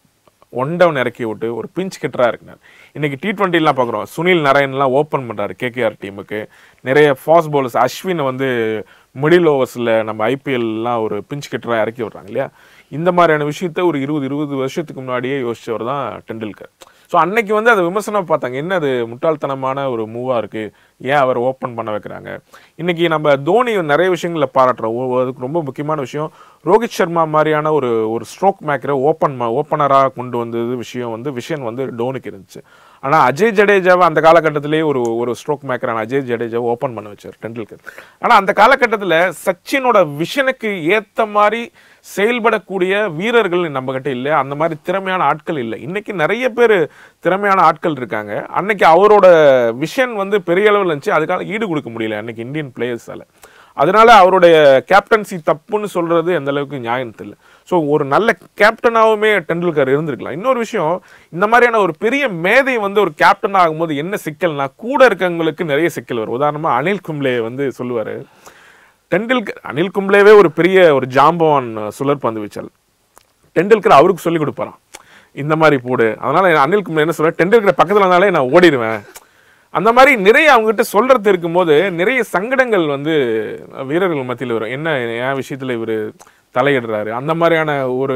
ஒன் டவுன் இறக்கி விட்டு ஒரு பிஞ்ச் கிட்டராக இருக்கிறார் இன்னைக்கு டி ட்வெண்ட்டிலாம் பார்க்குறோம் சுனில் நரேன்லாம் ஓப்பன் பண்ணுறாரு கேகேஆர் டீமுக்கு நிறைய ஃபாஸ்ட் பவுலர்ஸ் அஸ்வினை வந்து மிடில் ஓவர்ஸில் நம்ம ஐபிஎல்லாம் ஒரு பிஞ்ச் கிட்டராக இறக்கி விட்றாங்க இல்லையா இந்த மாதிரியான விஷயத்த ஒரு இருபது இருபது வருஷத்துக்கு முன்னாடியே யோசிச்சவர் தான் டெண்டுல்கர் ஸோ அன்னைக்கு வந்து அதை விமர்சனம் பார்த்தாங்க என்ன அது முட்டாள்தனமான ஒரு மூவாக இருக்குது ஏன் அவர் ஓப்பன் பண்ண வைக்கிறாங்க இன்னைக்கு நம்ம தோனி நிறைய விஷயங்களில் பாராட்டுறோம் ஒ- அதுக்கு ரொம்ப முக்கியமான விஷயம் ரோஹித் சர்மா மாதிரியான ஒரு ஒரு ஸ்ட்ரோக் மேக்கரை ஓப்பன் ஓப்பனராக கொண்டு வந்தது விஷயம் வந்து விஷயம் வந்து டோனிக்கு இருந்துச்சு ஆனால் அஜய் ஜடேஜாவை அந்த காலகட்டத்திலேயே ஒரு ஒரு ஸ்ட்ரோக் மேக்கரான அஜய் ஜடேஜாவை ஓப்பன் பண்ண வச்சார் டெண்டுல்கர் ஆனால் அந்த காலகட்டத்தில் சச்சினோட விஷனுக்கு ஏற்ற மாதிரி செயல்படக்கூடிய வீரர்கள் நம்ம கிட்ட இல்லை அந்த மாதிரி திறமையான ஆட்கள் இல்லை இன்னைக்கு நிறைய பேர் திறமையான ஆட்கள் இருக்காங்க அன்னைக்கு அவரோட விஷன் வந்து பெரிய அளவில் இருந்துச்சு அதுக்காக ஈடு கொடுக்க முடியல அன்னைக்கு இந்தியன் பிளேயர்ஸால அதனால அவருடைய கேப்டன்சி தப்புன்னு சொல்றது எந்த அளவுக்கு நியாயம் தெரியல ஸோ ஒரு நல்ல கேப்டனாகவுமே டெண்டுல்கர் இருந்திருக்கலாம் இன்னொரு விஷயம் இந்த மாதிரியான ஒரு பெரிய மேதை வந்து ஒரு கேப்டன் ஆகும்போது என்ன சிக்கல்னா கூட இருக்கவங்களுக்கு நிறைய சிக்கல் வரும் உதாரணமா அனில் கும்ளே வந்து சொல்லுவாரு டெண்டுல்கர் அனில் கும்ளேவே ஒரு பெரிய ஒரு ஜாம்பவான் சுழற் பந்து வீச்சல் டெண்டுல்கர் அவருக்கு சொல்லி கொடுப்பாராம் இந்த மாதிரி போடு அதனால அனில் கும்ளே என்ன சொல்ற டெண்டுல்கர் பக்கத்துல இருந்தாலே நான் ஓடிடுவேன் அந்த மாதிரி நிறைய அவங்ககிட்ட சொல்றது இருக்கும்போது நிறைய சங்கடங்கள் வந்து வீரர்கள் மத்தியில் வரும் என்ன என் விஷயத்துல இவர் தலையிடுறாரு அந்த மாதிரியான ஒரு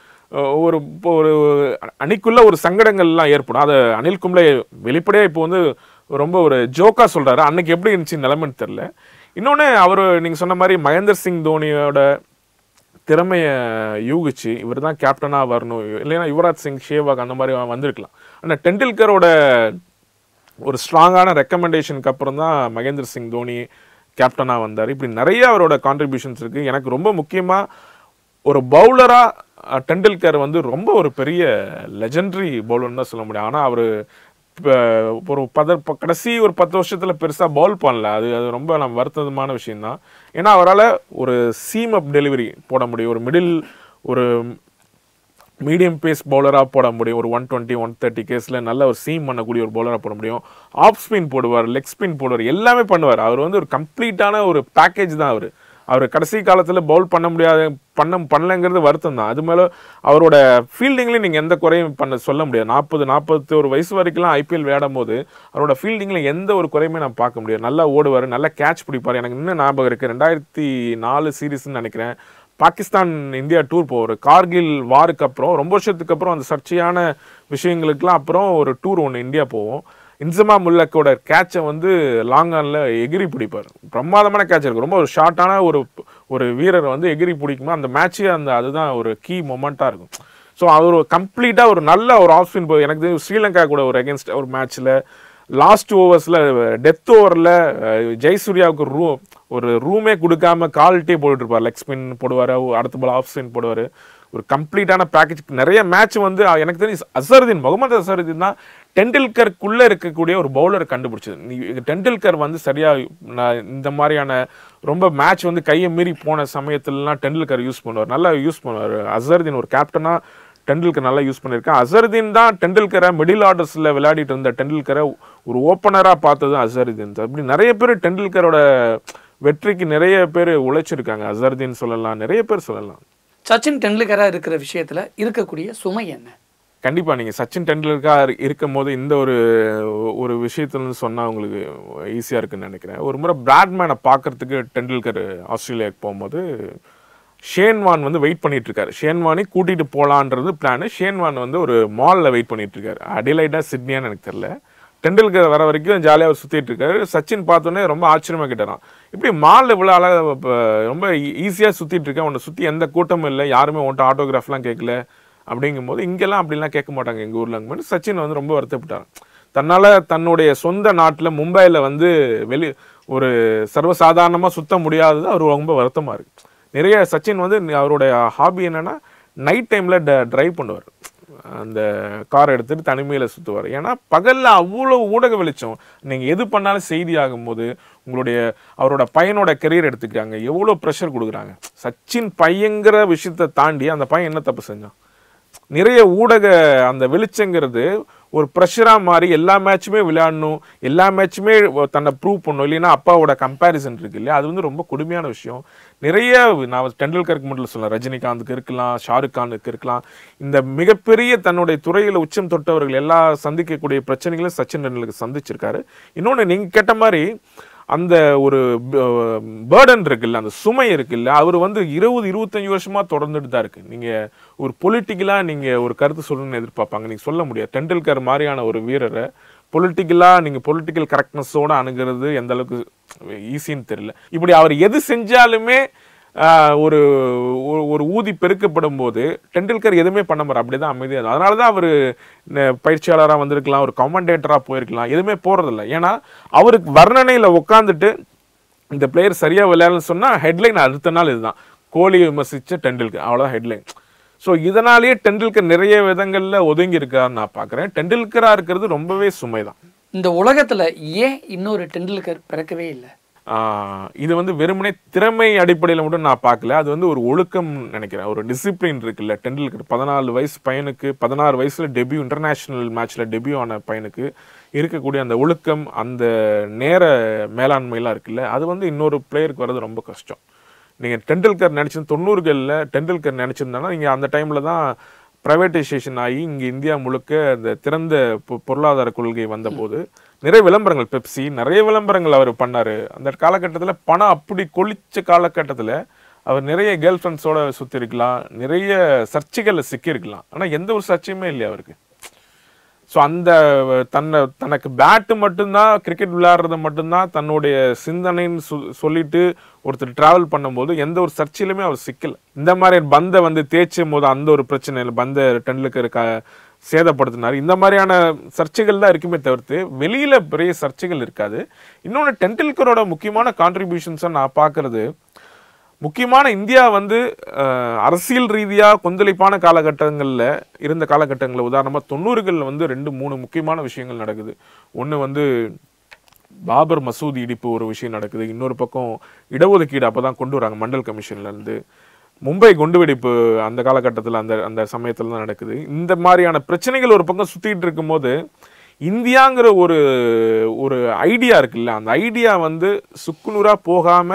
ஒரு இப்போ ஒரு அணிக்குள்ள ஒரு சங்கடங்கள்லாம் ஏற்படும் அதை அனில் கும்ளே வெளிப்படையா இப்போ வந்து ரொம்ப ஒரு ஜோக்கா சொல்றாரு அன்னைக்கு எப்படி இருந்துச்சு நிலைமைன்னு தெரியல இன்னொன்று அவர் நீங்கள் சொன்ன மாதிரி மகேந்தர் சிங் தோனியோட திறமையை யூகிச்சு இவர் தான் கேப்டனாக வரணும் இல்லைன்னா யுவராஜ் சிங் ஷேவாக் அந்த மாதிரி வந்திருக்கலாம் ஆனால் டெண்டுல்கரோட ஒரு ஸ்ட்ராங்கான ரெக்கமெண்டேஷனுக்கு அப்புறம் தான் மகேந்திர சிங் தோனி கேப்டனாக வந்தார் இப்படி நிறைய அவரோட கான்ட்ரிபியூஷன்ஸ் இருக்குது எனக்கு ரொம்ப முக்கியமாக ஒரு பவுலராக டெண்டுல்கர் வந்து ரொம்ப ஒரு பெரிய லெஜெண்டரி பவுலர்னு தான் சொல்ல முடியும் ஆனால் அவர் இப்போ ஒரு பத ப- கடைசி ஒரு பத்து வருஷத்தில் பெருசாக பவுல் பண்ணல அது அது ரொம்ப நம்ம வருத்தமான விஷயம்தான் ஏன்னா அவரால் ஒரு சீம் அப் டெலிவரி போட முடியும் ஒரு மிடில் ஒரு மீடியம் பேஸ் பவுலராக போட முடியும் ஒரு ஒன் டுவெண்ட்டி ஒன் தேர்ட்டி கேஸில் நல்ல ஒரு சீம் பண்ணக்கூடிய ஒரு பவுலராக போட முடியும் ஆஃப் ஸ்பின் போடுவார் லெக் ஸ்பின் போடுவார் எல்லாமே பண்ணுவார் அவர் வந்து ஒரு கம்ப்ளீட்டான ஒரு பேக்கேஜ் தான் அவர் அவர் கடைசி காலத்தில் பவுல் பண்ண முடியாத பண்ண பண்ணலைங்கிறது வருத்தம் தான் அது மேலே அவரோட ஃபீல்டிங்லேயும் நீங்கள் எந்த குறையும் பண்ண சொல்ல முடியாது நாற்பது நாற்பத்தி ஒரு வயசு வரைக்கும்லாம் ஐபிஎல் விளையாடும் போது அவரோட ஃபீல்டிங்கில் எந்த ஒரு குறையுமே நான் பார்க்க முடியாது நல்லா ஓடுவார் நல்லா கேட்ச் பிடிப்பார் எனக்கு இன்னும் ஞாபகம் இருக்குது ரெண்டாயிரத்தி நாலு சீரீஸ்னு நினைக்கிறேன் பாகிஸ்தான் இந்தியா டூர் போவார் கார்கில் வாருக்கு அப்புறம் ரொம்ப வருஷத்துக்கு அப்புறம் அந்த சர்ச்சையான விஷயங்களுக்குலாம் அப்புறம் ஒரு டூர் ஒன்று இந்தியா போவோம் இன்சமா முல்லக்கோட கேட்சை வந்து லாங் ஆனில் எகிரி பிடிப்பார் பிரமாதமான கேட்ச் இருக்கும் ரொம்ப ஒரு ஷார்ட்டான ஒரு ஒரு வீரர் வந்து எகிரி பிடிக்குமா அந்த மேட்ச்சே அந்த அதுதான் ஒரு கீ மொமெண்ட்டாக இருக்கும் ஸோ அவர் கம்ப்ளீட்டாக ஒரு நல்ல ஒரு ஆஃப் ஸ்பின் எனக்கு தெரிஞ்சு ஸ்ரீலங்கா கூட ஒரு அகேன்ஸ்ட் ஒரு மேட்ச்சில் லாஸ்ட் ஓவர்ஸில் டெத் ஓவரில் ஜெயசூர்யாவுக்கு ரூ ஒரு ரூமே கொடுக்காம கால்ட்டே போட்டுட்டு இருப்பார் லெக் ஸ்பின் போடுவார் அடுத்த பால் ஆஃப் ஸ்பின் போடுவார் ஒரு கம்ப்ளீட்டான பேக்கேஜ் நிறைய மேட்ச் வந்து அஹ், எனக்கு தெரிஞ்சு அசருதீன் முகமது அசருதீன் தான் டெண்டுல்கருக்குள்ளே இருக்கக்கூடிய ஒரு பவுலர் கண்டுபிடிச்சது நீ டெண்டுல்கர் வந்து சரியா நான் இந்த மாதிரியான ரொம்ப மேட்ச் வந்து கையை மீறி போன சமயத்துலலாம் டெண்டுல்கர் யூஸ் பண்ணுவார் நல்லா யூஸ் பண்ணுவார் அசருதீன் ஒரு கேப்டனாக டெண்டுல்கர் நல்லா யூஸ் பண்ணியிருக்கேன் அசருதீன் தான் டெண்டுல்கரை மிடில் ஆர்டர்ஸில் விளையாடிட்டு இருந்த டெண்டுல்கரை ஒரு ஓப்பனராக பார்த்தது அசருதீன் தான் அப்படி நிறைய பேர் டெண்டுல்கரோட வெற்றிக்கு நிறைய பேர் உழைச்சிருக்காங்க அசருதீன் சொல்லலாம் நிறைய பேர் சொல்லலாம் சச்சின் டெண்டுல்கராக இருக்கிற விஷயத்துல இருக்கக்கூடிய சுமை என்ன கண்டிப்பா நீங்க சச்சின் டெண்டுல்கர் இருக்கும் போது இந்த ஒரு ஒரு விஷயத்துல இருந்து சொன்னா உங்களுக்கு ஈஸியா இருக்குன்னு நினைக்கிறேன் ஒரு முறை பிராட்மேனை பார்க்கறதுக்கு டெண்டுல்கர் ஆஸ்திரேலியாவுக்கு போகும்போது ஷேன்வான் வந்து வெயிட் பண்ணிட்டு இருக்காரு ஷேன்வானை கூட்டிட்டு போலான்றது பிளான் ஷேன்வான் வந்து ஒரு மால்ல வெயிட் பண்ணிட்டு இருக்காரு அடிலைடா சிட்னியான்னு எனக்கு தெரியல டெண்டுல்கர் வர வரைக்கும் ஜாலியாக அவர் சுத்திட்டு இருக்காரு சச்சின் பார்த்தோன்னே ரொம்ப ஆச்சரியமா கேட்டாராம் இப்படி மால் இவ்வளோ அழகா இப்ப ரொம்ப ஈஸியாக சுத்திட்டு இருக்கேன் உன்னை சுத்தி எந்த கூட்டமும் இல்லை யாருமே உன்ட்ட ஆட்டோகிராஃப்லாம் கேட்கல அப்படிங்கும்போது இங்கெல்லாம் அப்படிலாம் கேட்க மாட்டாங்க எங்கள் ஊரில் அங்கே சச்சின் வந்து ரொம்ப வருத்தப்பட்டார் தன்னால் தன்னுடைய சொந்த நாட்டில் மும்பையில் வந்து வெளி ஒரு சர்வசாதாரணமாக சுத்த முடியாதது அவர் ரொம்ப வருத்தமாக இருக்கு நிறைய சச்சின் வந்து அவருடைய ஹாபி என்னன்னா நைட் டைமில் டிரைவ் பண்ணுவார் அந்த கார் எடுத்துட்டு தனிமையில் சுற்றுவார் ஏன்னா பகலில் அவ்வளோ ஊடக வெளிச்சம் நீங்கள் எது பண்ணாலும் செய்தி ஆகும்போது உங்களுடைய அவரோட பையனோட கெரியர் எடுத்துக்கிறாங்க எவ்வளோ ப்ரெஷர் கொடுக்குறாங்க சச்சின் பையங்கிற விஷயத்தை தாண்டி அந்த பையன் என்ன தப்பு செஞ்சான் நிறைய ஊடக அந்த வெளிச்சங்கிறது ஒரு ப்ரெஷராக மாறி எல்லா மேட்சுமே விளையாடணும் எல்லா மேட்சுமே தன்னை ப்ரூவ் பண்ணணும் இல்லைன்னா அப்பாவோட கம்பேரிசன் இருக்கு இல்லையா அது வந்து ரொம்ப கொடுமையான விஷயம் நிறைய நான் டெண்டுல்கருக்கு மட்டும் சொல்ல ரஜினிகாந்துக்கு இருக்கலாம் ஷாருக் கானுக்கு இருக்கலாம் இந்த மிகப்பெரிய தன்னுடைய துறையில் உச்சம் தொட்டவர்கள் எல்லா சந்திக்கக்கூடிய பிரச்சனைகளும் சச்சின் டெண்டுல்கர் சந்திச்சிருக்காரு இன்னொன்று நீங்கள் கேட்ட மாதிரி அந்த ஒரு பேர்டன் இருக்குல்ல அந்த சுமை இருக்குல்ல அவர் வந்து இருபது இருபத்தஞ்சு வருஷமா தொடர்ந்துட்டு தான் இருக்கு நீங்க ஒரு பொலிட்டிக்கலா நீங்க ஒரு கருத்து சொல்லணும்னு எதிர்பார்ப்பாங்க நீங்க சொல்ல முடியாது டெண்டுல்கர் மாதிரியான ஒரு வீரரை பொலிட்டிக்கலா நீங்க பொலிட்டிக்கல் கரெக்ட்னஸோட அணுகிறது எந்த அளவுக்கு ஈஸின்னு தெரியல இப்படி அவர் எது செஞ்சாலுமே ஆஹ், ஒரு ஒரு- ஒரு ஊதி பெருக்கப்படும் போது டெண்டுல்கர் எதுவுமே பண்ண மாட்டார் அப்படிதான் அமைதியாக இருந்தார். அதனால தான் அவர் பயிற்சியாளராக வந்திருக்கலாம் ஒரு கமெண்டேட்டராக போயிருக்கலாம் எதுவுமே போறதில்ல ஏன்னா அவருக்கு வர்ணனையில் உட்காந்துட்டு இந்த பிளேயர் சரியா விளையாடலன்னு சொன்னா ஹெட்லைன் அடுத்த நாள் இதுதான் கோலி விமர்சிச்ச டெண்டுல்கர் அவ்வளவுதான் ஹெட்லைன் ஸோ இதனாலேயே டெண்டுல்கர் நிறைய விதங்கள்ல ஒதுங்கி இருக்காருன்னு நான் பார்க்குறேன் டெண்டுல்கரா இருக்கிறது ரொம்பவே சுமைதான் இந்த உலகத்துல ஏன் இன்னொரு டெண்டுல்கர் பிறக்கவே இல்லை ஆஹ் இது வந்து வெறுமனே திறமை அடிப்படையில் மட்டும் நான் பார்க்கல அது வந்து ஒரு ஒழுக்கம் நினைக்கிறேன் ஒரு டிசிப்ளின் இருக்குல்ல டெண்டுல்கர் பதினாலு வயசு பையனுக்கு பதினாறு வயசுல டெபியூ இன்டர்நேஷனல் மேட்ச்ல டெபியூ ஆன பையனுக்கு இருக்கக்கூடிய அந்த ஒழுக்கம் அந்த நேர மேலாண்மைலாம் இருக்குல்ல அது வந்து இன்னொரு பிளேயருக்கு வர்றது ரொம்ப கஷ்டம் நீங்கள் டெண்டுல்கர் நினச்சி தொண்ணூறுகளில் டெண்டுல்கர் நினச்சிருந்தாங்கன்னா நீங்கள் அந்த டைமில் தான் ப்ரைவேட்டைசேஷன் ஆகி இங்கே இந்தியா முழுக்க இந்த திறந்த பொ- பொருளாதார கொள்கை வந்தபோது நிறைய விளம்பரங்கள் பெப்சி நிறைய விளம்பரங்கள் அவர் பண்ணாரு அந்த காலகட்டத்தில் பணம் அப்படி கொளிச்ச காலகட்டத்தில் அவர் நிறைய கேர்ள் ஃப்ரெண்ட்ஸோட சுற்றி இருக்கலாம் நிறைய சர்ச்சைகளில் சிக்கியிருக்கலாம் ஆனால் எந்த ஒரு சர்ச்சையுமே இல்லையா அவருக்கு ஸோ அந்த தன்னை தனக்கு பேட்டு மட்டும்தான் கிரிக்கெட் விளையாடுறது மட்டும்தான் தன்னுடைய சிந்தனைன்னு சொ- சொல்லிட்டு ஒருத்தர் டிராவல் பண்ணும்போது எந்த ஒரு சர்ச்சையிலுமே அவர் சிக்கல இந்த மாதிரி பந்தை வந்து தேய்ச்சும் போது அந்த ஒரு பிரச்சனை இல்லை பந்தை டெண்டுல்கர் க சேதப்படுத்தினார் இந்த மாதிரியான சர்ச்சைகள் தான் இருக்குமே தவிர்த்து வெளியில பெரிய சர்ச்சைகள் இருக்காது இன்னொன்று டெண்டுல்கரோட முக்கியமான கான்ட்ரிபியூஷன்ஸை நான் பார்க்கறது முக்கியமான இந்தியா வந்து அஹ், அரசியல் ரீதியா கொந்தளிப்பான காலகட்டங்கள்ல இருந்த காலகட்டங்களில் உதாரணமா தொண்ணூறுகளில் வந்து ரெண்டு மூணு முக்கியமான விஷயங்கள் நடக்குது ஒண்ணு வந்து பாபர் மசூதி இடிப்பு ஒரு விஷயம் நடக்குது இன்னொரு பக்கம் இடஒதுக்கீடு அப்பதான் கொண்டு வராங்க மண்டல் கமிஷன்ல இருந்து மும்பை குண்டுவெடிப்பு அந்த காலகட்டத்தில் அந்த அந்த சமயத்தில் தான் நடக்குது இந்த மாதிரியான பிரச்சனைகள் ஒரு பக்கம் சுத்திட்டு இருக்கும்போது இந்தியாங்கிற ஒரு ஒரு ஐடியா இருக்குல்ல அந்த ஐடியா வந்து சுக்குநூறா போகாம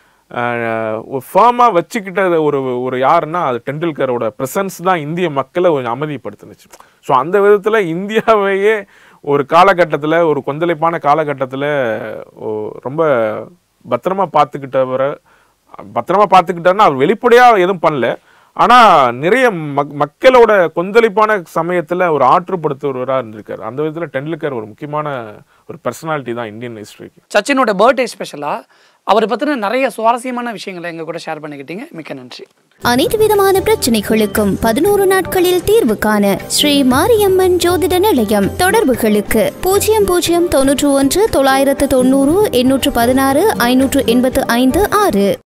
ஆஹ், ஒரு ஃபேமாக வச்சுக்கிட்ட ஒரு ஒரு யாருன்னா அது டெண்டுல்கரோட ப்ரெசன்ஸ் தான் இந்திய மக்களை கொஞ்சம் அமைதிப்படுத்துனுச்சு ஸோ அந்த விதத்தில் இந்தியாவையே ஒரு காலகட்டத்தில் ஒரு கொந்தளிப்பான காலகட்டத்தில் ரொம்ப பத்திரமா பார்த்துக்கிட்டவரை பத்திரமா பார்த்துக்கிட்டாருன்னா அவர் வெளிப்படையாக எதுவும் பண்ணல ஆனால் நிறைய மக் மக்களோட கொந்தளிப்பான சமயத்தில் ஒரு ஆற்றுப்படுத்துவராக இருந்திருக்காரு அந்த விதத்தில் டெண்டுல்கர் ஒரு முக்கியமான ஒரு பர்சனாலிட்டி தான் இந்தியன் ஹிஸ்டரிக்கு சச்சினோட பர்த்டே ஸ்பெஷலாக அவரை பற்றின நிறைய சுவாரஸ்யமான விஷயங்களை எங்கள் கூட ஷேர் பண்ணிக்கிட்டீங்க மிக்க நன்றி அனைத்து விதமான பிரச்சனைகளுக்கும் பதினோரு நாட்களில் தீர்வு காண ஸ்ரீ மாரியம்மன் ஜோதிட நிலையம் தொடர்புகளுக்கு பூஜ்ஜியம் பூஜ்ஜியம் தொன்னூற்று ஒன்று தொள்ளாயிரத்து தொண்ணூறு எண்ணூற்று பதினாறு ஐநூற்று எண்பத்து ஐந்து ஆறு